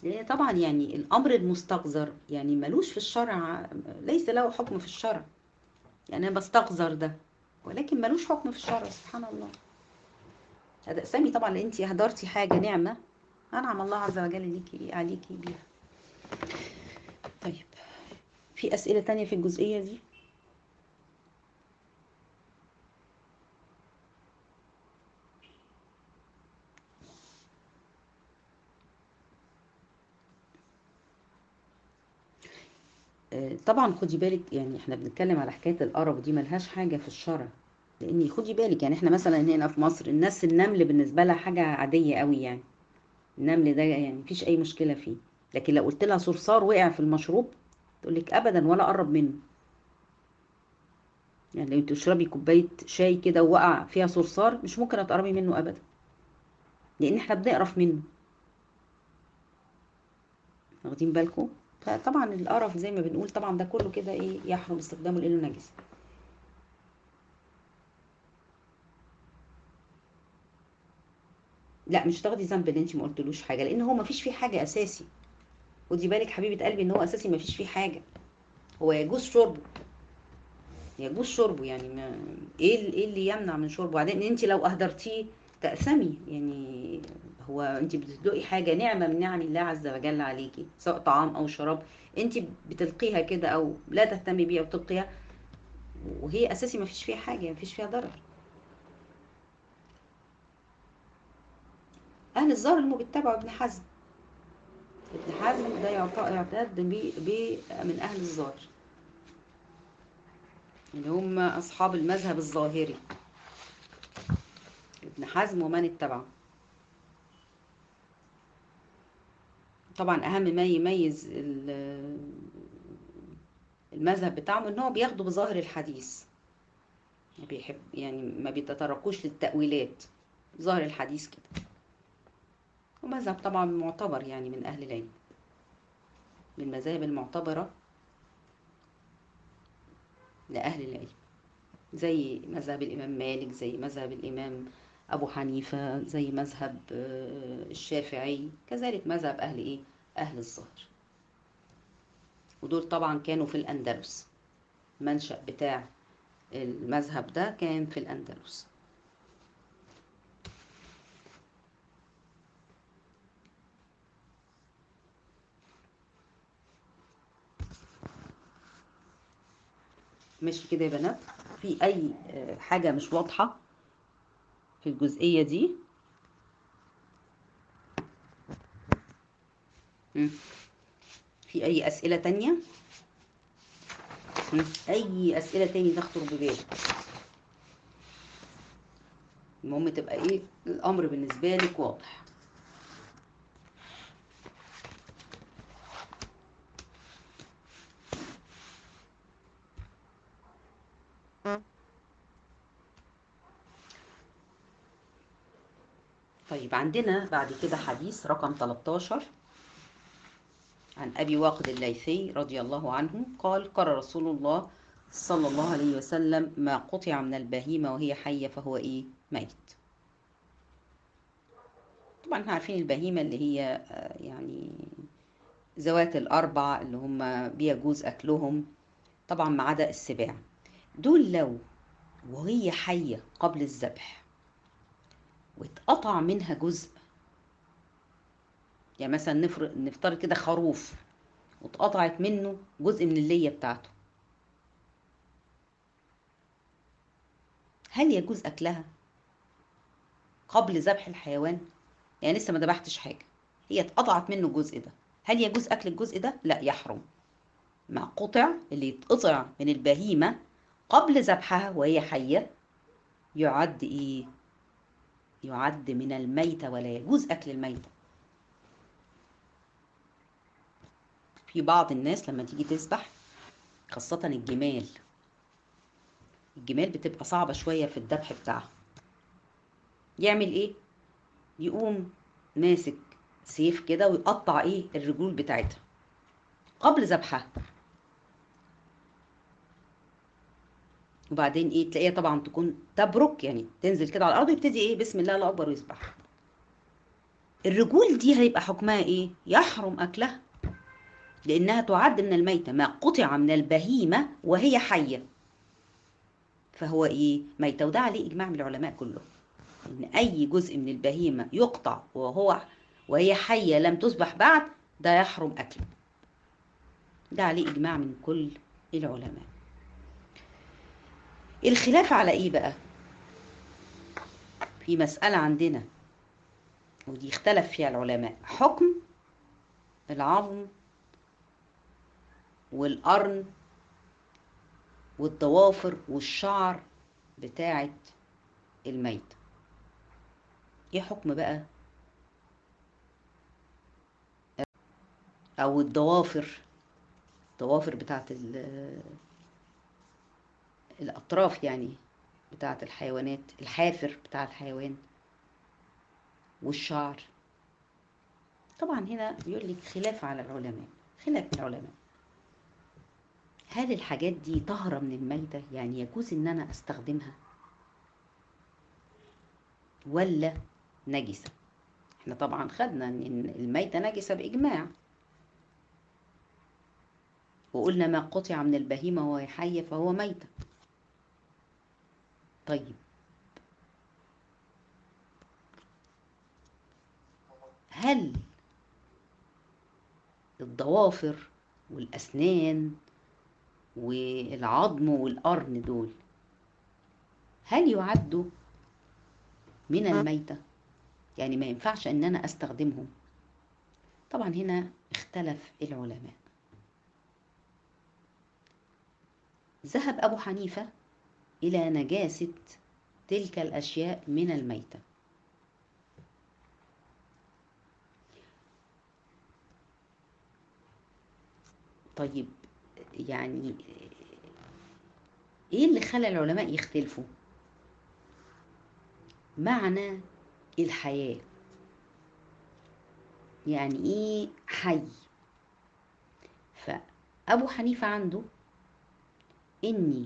لان طبعا يعني الامر المستقذر يعني ملوش في الشرع ليس له حكم في الشرع يعني انا بستقذر ده ولكن ملوش حكم في الشرع سبحان الله هذا اسامي طبعا لان انت هدرتي حاجه نعمه انعم الله عز وجل ليكي عليكي بيها طيب في اسئله تانية في الجزئيه دي طبعا خدي بالك يعني احنا بنتكلم على حكايه القرف دي ملهاش حاجه في الشرع لان خدي بالك يعني احنا مثلا هنا في مصر الناس النمل بالنسبه لها حاجه عاديه قوي يعني النمل ده يعني مفيش اي مشكله فيه لكن لو قلت لها صرصار وقع في المشروب تقول لك ابدا ولا قرب منه يعني لو انت تشربي كوبايه شاي كده ووقع فيها صرصار مش ممكن هتقربي منه ابدا لان احنا بنقرف منه واخدين بالكم فطبعا القرف زي ما بنقول طبعا ده كله كده ايه يحرم استخدامه لانه نجس لا مش تاخدي ذنب ان انت ما قلتلوش حاجه لان هو ما فيش فيه حاجه اساسي خدي بالك حبيبه قلبي ان هو اساسي ما فيش فيه حاجه هو يجوز شربه يجوز شربه يعني ما ايه ايه اللي يمنع من شربه وبعدين انت لو اهدرتيه تأسمي يعني هو انت بتدلقي حاجة نعمة من نعم الله عز وجل عليكي سواء طعام او شراب انت بتلقيها كده او لا تهتمي بيها وتلقيها وهي اساسي ما فيش فيها حاجة ما فيش فيها ضرر اهل الظاهر اللي بيتبعوا ابن حزم ابن حزم ده يعتد ب من اهل الظاهر اللي هم اصحاب المذهب الظاهري ابن حزم ومن اتبعه طبعا اهم ما يميز المذهب بتاعهم ان هو بياخدوا بظاهر الحديث بيحب يعني ما بيتطرقوش للتأويلات ظاهر الحديث كده ومذهب طبعا معتبر يعني من اهل العلم من المذاهب المعتبرة لأهل العلم زي مذهب الإمام مالك زي مذهب الإمام أبو حنيفة زي مذهب الشافعي كذلك مذهب أهل إيه؟ أهل الظهر ودول طبعا كانوا في الأندلس المنشأ بتاع المذهب ده كان في الأندلس ماشي كده يا بنات في أي حاجة مش واضحة في الجزئية دي في أي أسئلة تانية أي أسئلة تاني تخطر ببالك المهم تبقى إيه الأمر بالنسبة لك واضح طيب عندنا بعد كده حديث رقم 13 عن أبي واقد الليثي رضي الله عنه قال قال رسول الله صلى الله عليه وسلم ما قطع من البهيمة وهي حية فهو إيه ميت طبعا احنا عارفين البهيمة اللي هي يعني ذوات الأربع اللي هم بيجوز أكلهم طبعا ما عدا السباع دول لو وهي حية قبل الذبح واتقطع منها جزء يعني مثلا نفرض نفترض كده خروف واتقطعت منه جزء من اللية بتاعته هل يجوز أكلها قبل ذبح الحيوان يعني لسه ما ذبحتش حاجة هي اتقطعت منه الجزء ده هل يجوز أكل الجزء ده لا يحرم ما قطع اللي يتقطع من البهيمة قبل ذبحها وهي حية يعد إيه يعد من الميتة ولا يجوز أكل الميتة في بعض الناس لما تيجي تذبح خاصة الجمال الجمال بتبقى صعبة شوية في الذبح بتاعها يعمل ايه يقوم ماسك سيف كده ويقطع ايه الرجول بتاعتها قبل ذبحها وبعدين ايه تلاقيها طبعا تكون تبرك يعني تنزل كده على الارض ويبتدي ايه بسم الله الله اكبر ويذبح الرجول دي هيبقى حكمها ايه يحرم اكلها لانها تعد من الميتة ما قطع من البهيمة وهي حية فهو ايه ميتة وده عليه اجماع من العلماء كلهم ان اي جزء من البهيمة يقطع وهو وهي حية لم تذبح بعد ده يحرم اكله ده عليه اجماع من كل العلماء الخلاف على ايه بقى في مسألة عندنا ودي اختلف فيها العلماء حكم العظم والقرن والضوافر والشعر بتاعة الميت ايه حكم بقى او الضوافر الضوافر بتاعة الاطراف يعني بتاعة الحيوانات الحافر بتاع الحيوان والشعر طبعا هنا بيقول لك خلاف على العلماء خلاف العلماء هل الحاجات دي طاهرة من الميتة يعني يجوز ان انا استخدمها ولا نجسة احنا طبعا خدنا ان الميتة نجسة باجماع وقلنا ما قطع من البهيمة وهي حية فهو ميتة طيب هل الضوافر والأسنان والعظم والقرن دول هل يعدوا من الميتة يعني ما ينفعش ان انا استخدمهم طبعا هنا اختلف العلماء ذهب ابو حنيفة الى نجاسة تلك الاشياء من الميته طيب يعني ايه اللي خلى العلماء يختلفوا معنى الحياة يعني ايه حي فأبو حنيفة عنده إني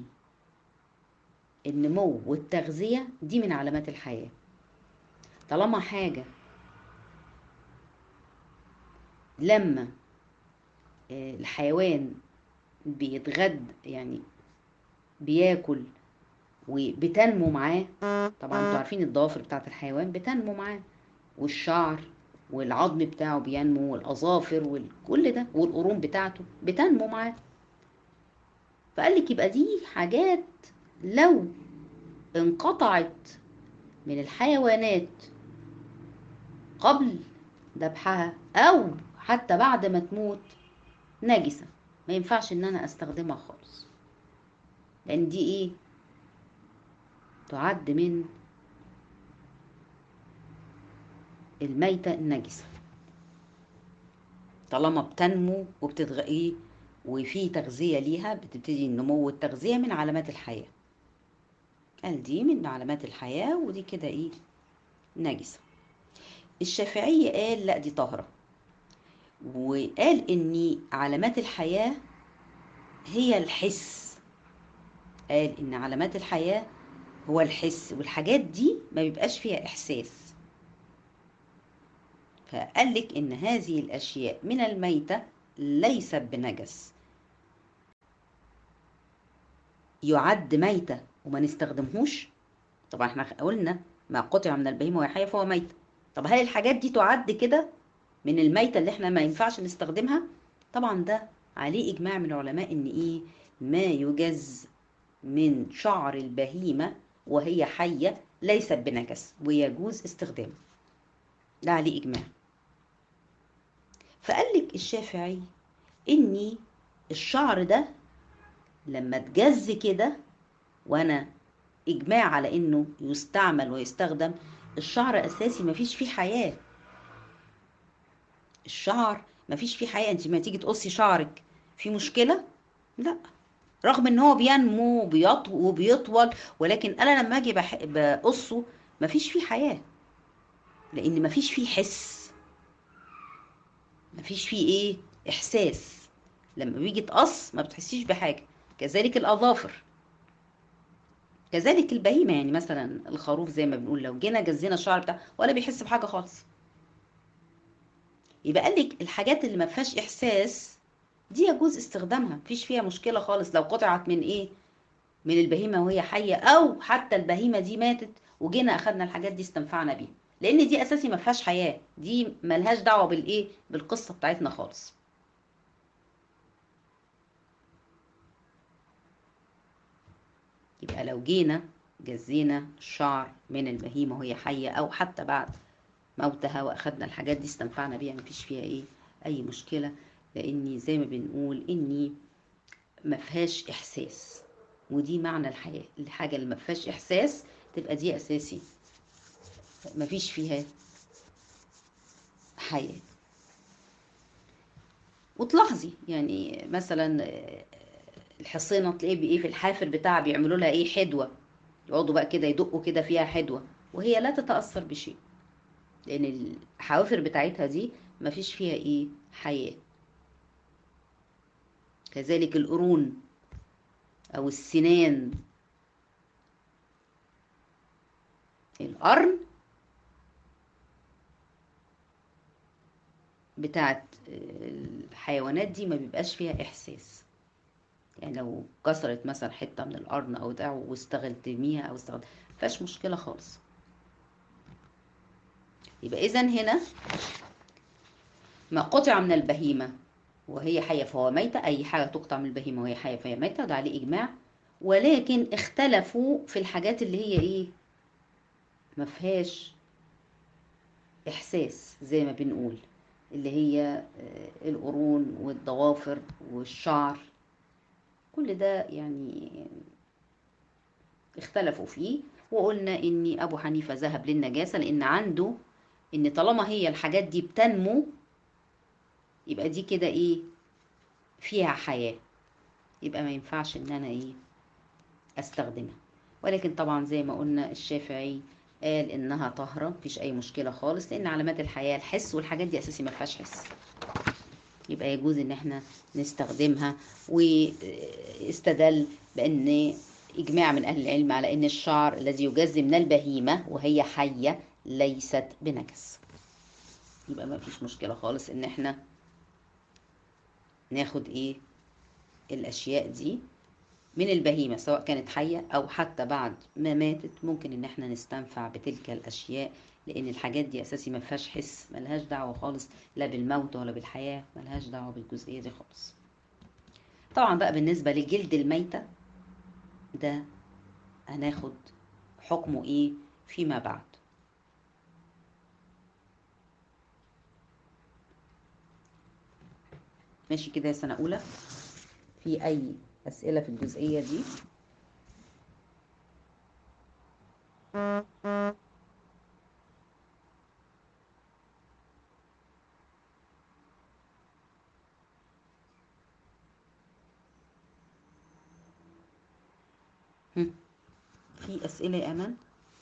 النمو والتغذية دي من علامات الحياة طالما حاجة لما الحيوان بيتغد يعني بياكل وبتنمو معاه طبعا انتوا عارفين الضوافر بتاعت الحيوان بتنمو معاه والشعر والعظم بتاعه بينمو والاظافر وكل ده والقرون بتاعته بتنمو معاه فقال لك يبقى دي حاجات لو انقطعت من الحيوانات قبل ذبحها او حتى بعد ما تموت نجسة ما ينفعش ان انا استخدمها خالص لان دي ايه تعد من الميتة النجسة طالما بتنمو وبتتغ ايه وفي تغذية ليها بتبتدي النمو والتغذية من علامات الحياة قال دي من علامات الحياة ودي كده ايه نجسة الشافعية قال لا دي طاهرة وقال ان علامات الحياة هي الحس قال ان علامات الحياة هو الحس والحاجات دي ما بيبقاش فيها احساس فقال لك ان هذه الاشياء من الميتة ليست بنجس يعد ميتة وما نستخدمهوش طبعا احنا قلنا ما قطع من البهيمة وهي حية فهو ميتة طب هل الحاجات دي تعد كده من الميتة اللي احنا ما ينفعش نستخدمها طبعا ده عليه اجماع من العلماء ان ايه ما يجز من شعر البهيمة وهي حية ليست بنجس ويجوز استخدامه ده عليه اجماع فقال لك الشافعي اني الشعر ده لما اتجز كده وانا اجماع على انه يستعمل ويستخدم الشعر اساسي مفيش فيه حياه الشعر مفيش فيه حياه انت ما تيجي تقصي شعرك في مشكله لا رغم ان هو بينمو وبيطول وبيطول ولكن انا لما اجي بح... بقصه مفيش فيه حياه لان مفيش فيه حس مفيش فيه ايه احساس لما بيجي تقص ما بتحسيش بحاجه كذلك الاظافر كذلك البهيمه يعني مثلا الخروف زي ما بنقول لو جينا جزينا الشعر بتاعه ولا بيحس بحاجه خالص يبقى قال لك الحاجات اللي ما فيهاش احساس دي يجوز استخدامها مفيش فيها مشكله خالص لو قطعت من ايه من البهيمه وهي حيه او حتى البهيمه دي ماتت وجينا اخدنا الحاجات دي استنفعنا بيها لان دي اساسي ما فيهاش حياه دي ملهاش دعوه بالايه بالقصه بتاعتنا خالص يبقى لو جينا جزينا الشعر من البهيمه وهي حيه او حتى بعد موتها واخدنا الحاجات دي استنفعنا بيها مفيش فيها ايه اي مشكله لاني زي ما بنقول اني ما فيهاش احساس ودي معنى الحياه الحاجه اللي ما فيهاش احساس تبقى دي اساسي ما فيش فيها حياه وتلاحظي يعني مثلا الحصينه تلاقيه بايه في الحافر بتاعها بيعملوا لها ايه حدوه يقعدوا بقى كده يدقوا كده فيها حدوه وهي لا تتاثر بشيء لان الحوافر بتاعتها دي ما فيش فيها ايه حياه كذلك القرون او السنان القرن بتاعت الحيوانات دي ما بيبقاش فيها احساس يعني لو كسرت مثلا حته من القرن او ده واستخدميها او استخدم فيهاش مشكله خالص يبقى اذا هنا ما قطع من البهيمه وهي حيه فهو ميته اي حاجه تقطع من البهيمه وهي حيه فهي ميته ده عليه اجماع ولكن اختلفوا في الحاجات اللي هي ايه ما فيهاش احساس زي ما بنقول اللي هي القرون والضوافر والشعر كل ده يعني اختلفوا فيه وقلنا ان ابو حنيفه ذهب للنجاسه لان عنده ان طالما هي الحاجات دي بتنمو يبقى دي كده ايه فيها حياه يبقى ما ينفعش ان انا ايه استخدمها ولكن طبعا زي ما قلنا الشافعي قال انها طاهره مفيش اي مشكله خالص لان علامات الحياه الحس والحاجات دي اساسي ما فيهاش حس يبقى يجوز ان احنا نستخدمها واستدل بان اجماع من اهل العلم على ان الشعر الذي يجز من البهيمه وهي حيه ليست بنجس يبقى ما فيش مشكله خالص ان احنا ناخد ايه الاشياء دي من البهيمة سواء كانت حية أو حتى بعد ما ماتت ممكن إن احنا نستنفع بتلك الأشياء لأن الحاجات دي أساسي ما فيهاش حس ملهاش دعوة خالص لا بالموت ولا بالحياة ملهاش دعوة بالجزئية دي خالص طبعا بقى بالنسبة لجلد الميتة ده هناخد حكمه إيه فيما بعد ماشي كده يا سنة أولى في أي أسئلة في الجزئية دي في أسئلة يا أمل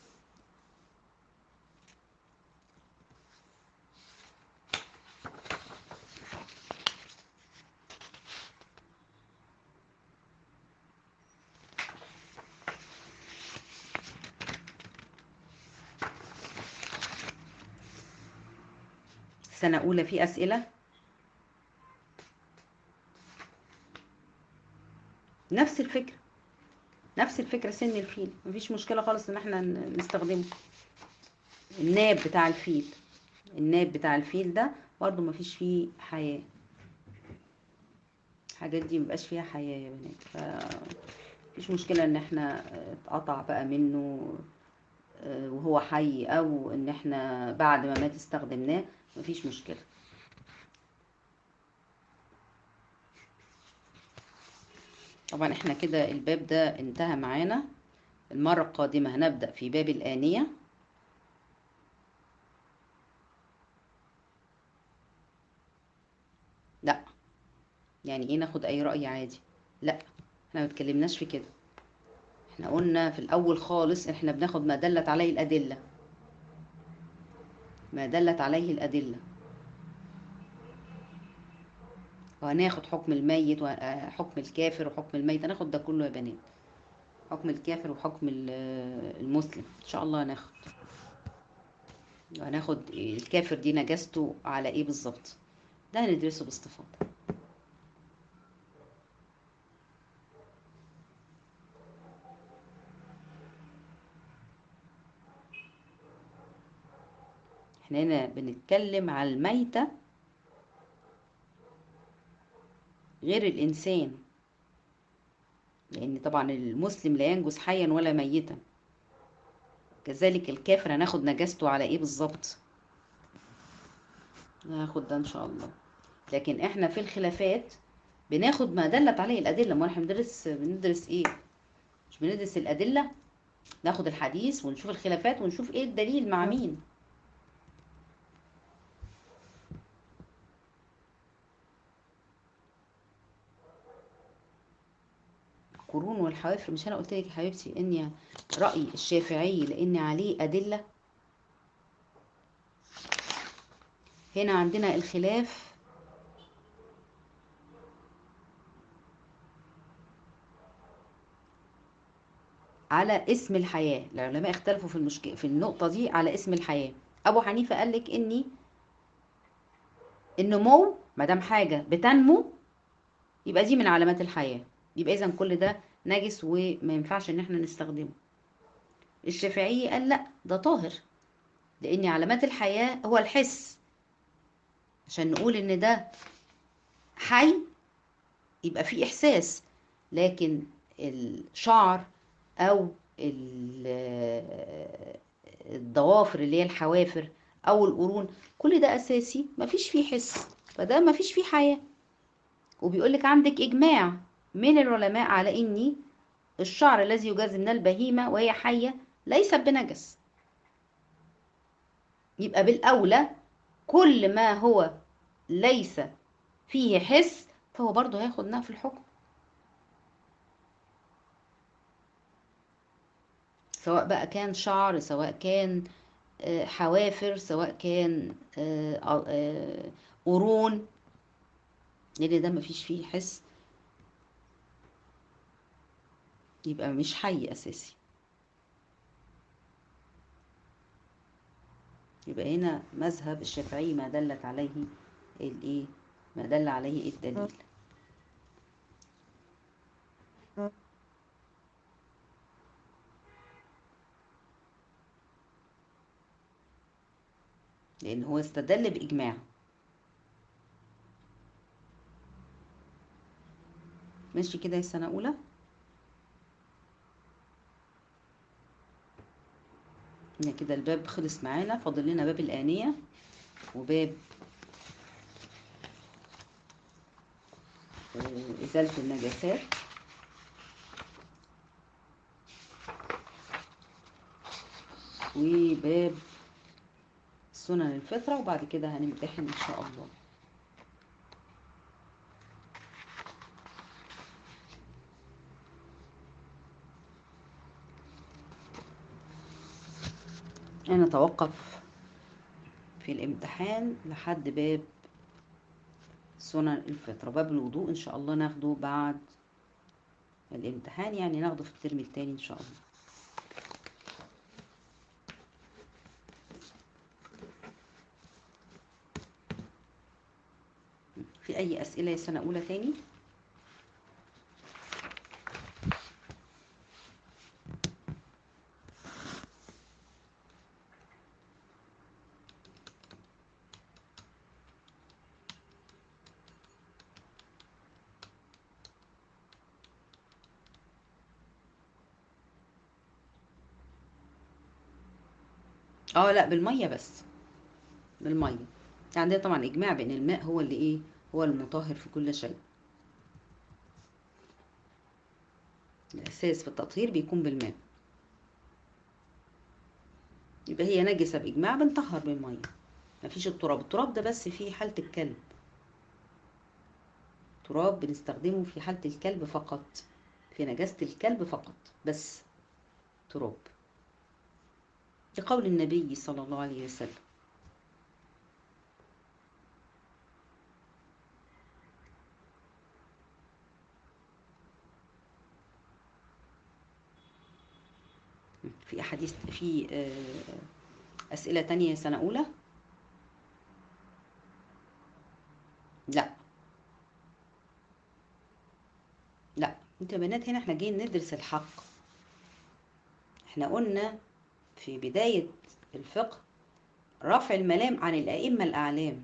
سنة أولى في أسئلة نفس الفكرة نفس الفكرة سن الفيل مفيش مشكلة خالص إن احنا نستخدمه الناب بتاع الفيل الناب بتاع الفيل ده برضه مفيش فيه حياة الحاجات دي مبقاش فيها حياة يا بنات ف مفيش مشكلة إن احنا اتقطع بقى منه وهو حي أو إن احنا بعد ما مات استخدمناه مفيش مشكلة طبعا احنا كده الباب ده انتهى معانا المرة القادمة هنبدأ في باب الآنية لا يعني ايه ناخد اي رأي عادي لا احنا ما اتكلمناش في كده احنا قلنا في الاول خالص احنا بناخد ما دلت عليه الادله ما دلت عليه الأدلة وهناخد حكم الميت وحكم الكافر وحكم الميت هناخد ده كله يا بنات حكم الكافر وحكم المسلم إن شاء الله هناخد هناخد الكافر دي نجاسته على ايه بالظبط ده هندرسه باستفاضة احنا هنا بنتكلم على الميتة غير الإنسان لأن طبعا المسلم لا ينجس حيا ولا ميتا كذلك الكافر هناخد نجاسته على ايه بالظبط هاخد ده ان شاء الله لكن احنا في الخلافات بناخد ما دلت عليه الادله ما احنا بندرس بندرس ايه مش بندرس الادله ناخد الحديث ونشوف الخلافات ونشوف ايه الدليل مع مين القرون والحوافر مش انا قلت لك يا حبيبتي اني راي الشافعي لان عليه ادله هنا عندنا الخلاف على اسم الحياة العلماء اختلفوا في المشكلة في النقطة دي على اسم الحياة أبو حنيفة قال لك إني النمو ما دام حاجة بتنمو يبقى دي من علامات الحياة يبقى إذا كل ده نجس وما ينفعش إن احنا نستخدمه الشافعي قال لا ده طاهر لأن علامات الحياة هو الحس عشان نقول إن ده حي يبقى فيه إحساس لكن الشعر او الضوافر اللي هي الحوافر او القرون كل ده اساسي مفيش فيه حس فده مفيش فيه حياه وبيقولك عندك اجماع من العلماء على اني الشعر الذي يجاز من البهيمه وهي حيه ليس بنجس يبقى بالاولى كل ما هو ليس فيه حس فهو برضه هياخد نفس الحكم سواء بقى كان شعر سواء كان حوافر سواء كان قرون لان ده مفيش فيه حس يبقى مش حي اساسي يبقى هنا مذهب الشافعي ما دلت عليه الايه ما دل عليه الدليل لأن هو استدل بإجماع ماشي كده يا سنة أولى هنا كده الباب خلص معانا فاضل لنا باب الآنية وباب إزالة النجاسات وباب سنن الفطرة وبعد كده هنمتحن إن شاء الله أنا أتوقف في الامتحان لحد باب سنن الفطرة باب الوضوء إن شاء الله ناخده بعد الامتحان يعني ناخده في الترم التاني إن شاء الله في أي أسئلة يا سنة أولى تاني؟ اه لا بالمية بس بالمية عندنا طبعا إجماع بأن الماء هو اللي إيه هو المطهر في كل شيء الأساس في التطهير بيكون بالماء يبقى هي نجسة بإجماع بنطهر بالمية مفيش التراب التراب ده بس في حالة الكلب تراب بنستخدمه في حالة الكلب فقط في نجاسة الكلب فقط بس تراب لقول النبي صلى الله عليه وسلم في أحاديث في أسئلة تانية يا سنة أولى لا لا انت يا بنات هنا احنا جايين ندرس الحق احنا قلنا في بداية الفقه رفع الملام عن الأئمة الأعلام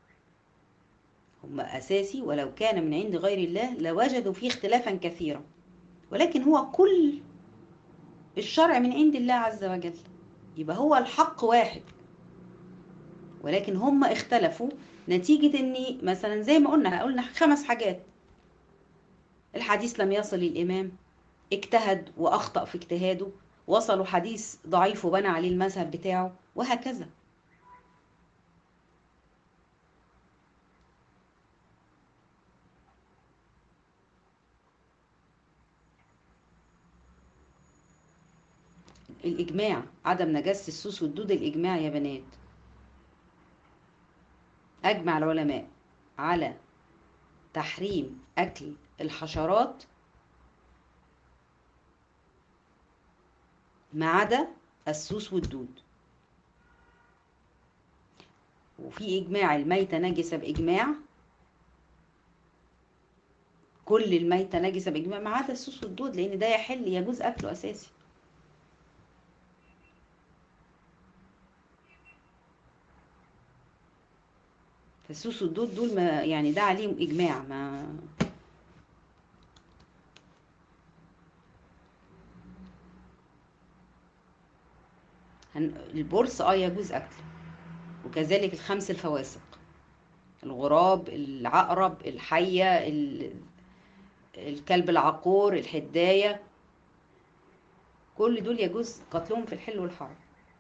هم أساسي ولو كان من عند غير الله لوجدوا فيه اختلافا كثيرا ولكن هو كل الشرع من عند الله عز وجل يبقى هو الحق واحد ولكن هم اختلفوا نتيجة ان مثلا زي ما قلنا قلنا خمس حاجات الحديث لم يصل الإمام اجتهد وأخطأ في اجتهاده وصلوا حديث ضعيف وبنى عليه المذهب بتاعه وهكذا الإجماع عدم نجاسة السوس والدود الإجماع يا بنات أجمع العلماء على تحريم أكل الحشرات ما عدا السوس والدود وفي إجماع الميتة نجسة بإجماع كل الميتة نجسة بإجماع ما عدا السوس والدود لأن ده يحل يجوز أكله أساسي فالسوس والدود دول ما يعني ده عليهم إجماع ما هن... البرص اه يجوز أكله وكذلك الخمس الفواسق الغراب العقرب الحية ال... الكلب العقور الحداية كل دول يجوز قتلهم في الحل والحرم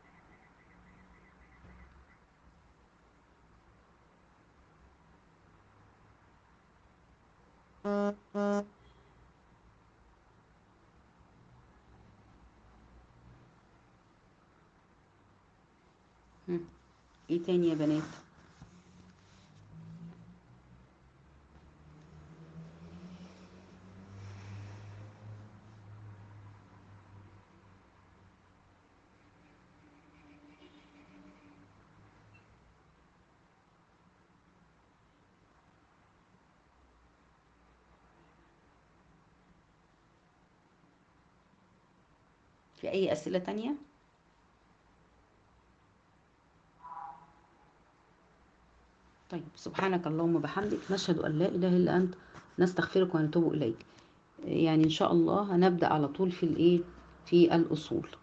هم. ايه تاني يا بنات في اي اسئله تانية طيب سبحانك اللهم وبحمدك نشهد ان لا اله الا انت نستغفرك ونتوب اليك يعني ان شاء الله هنبدا على طول في الايه في الاصول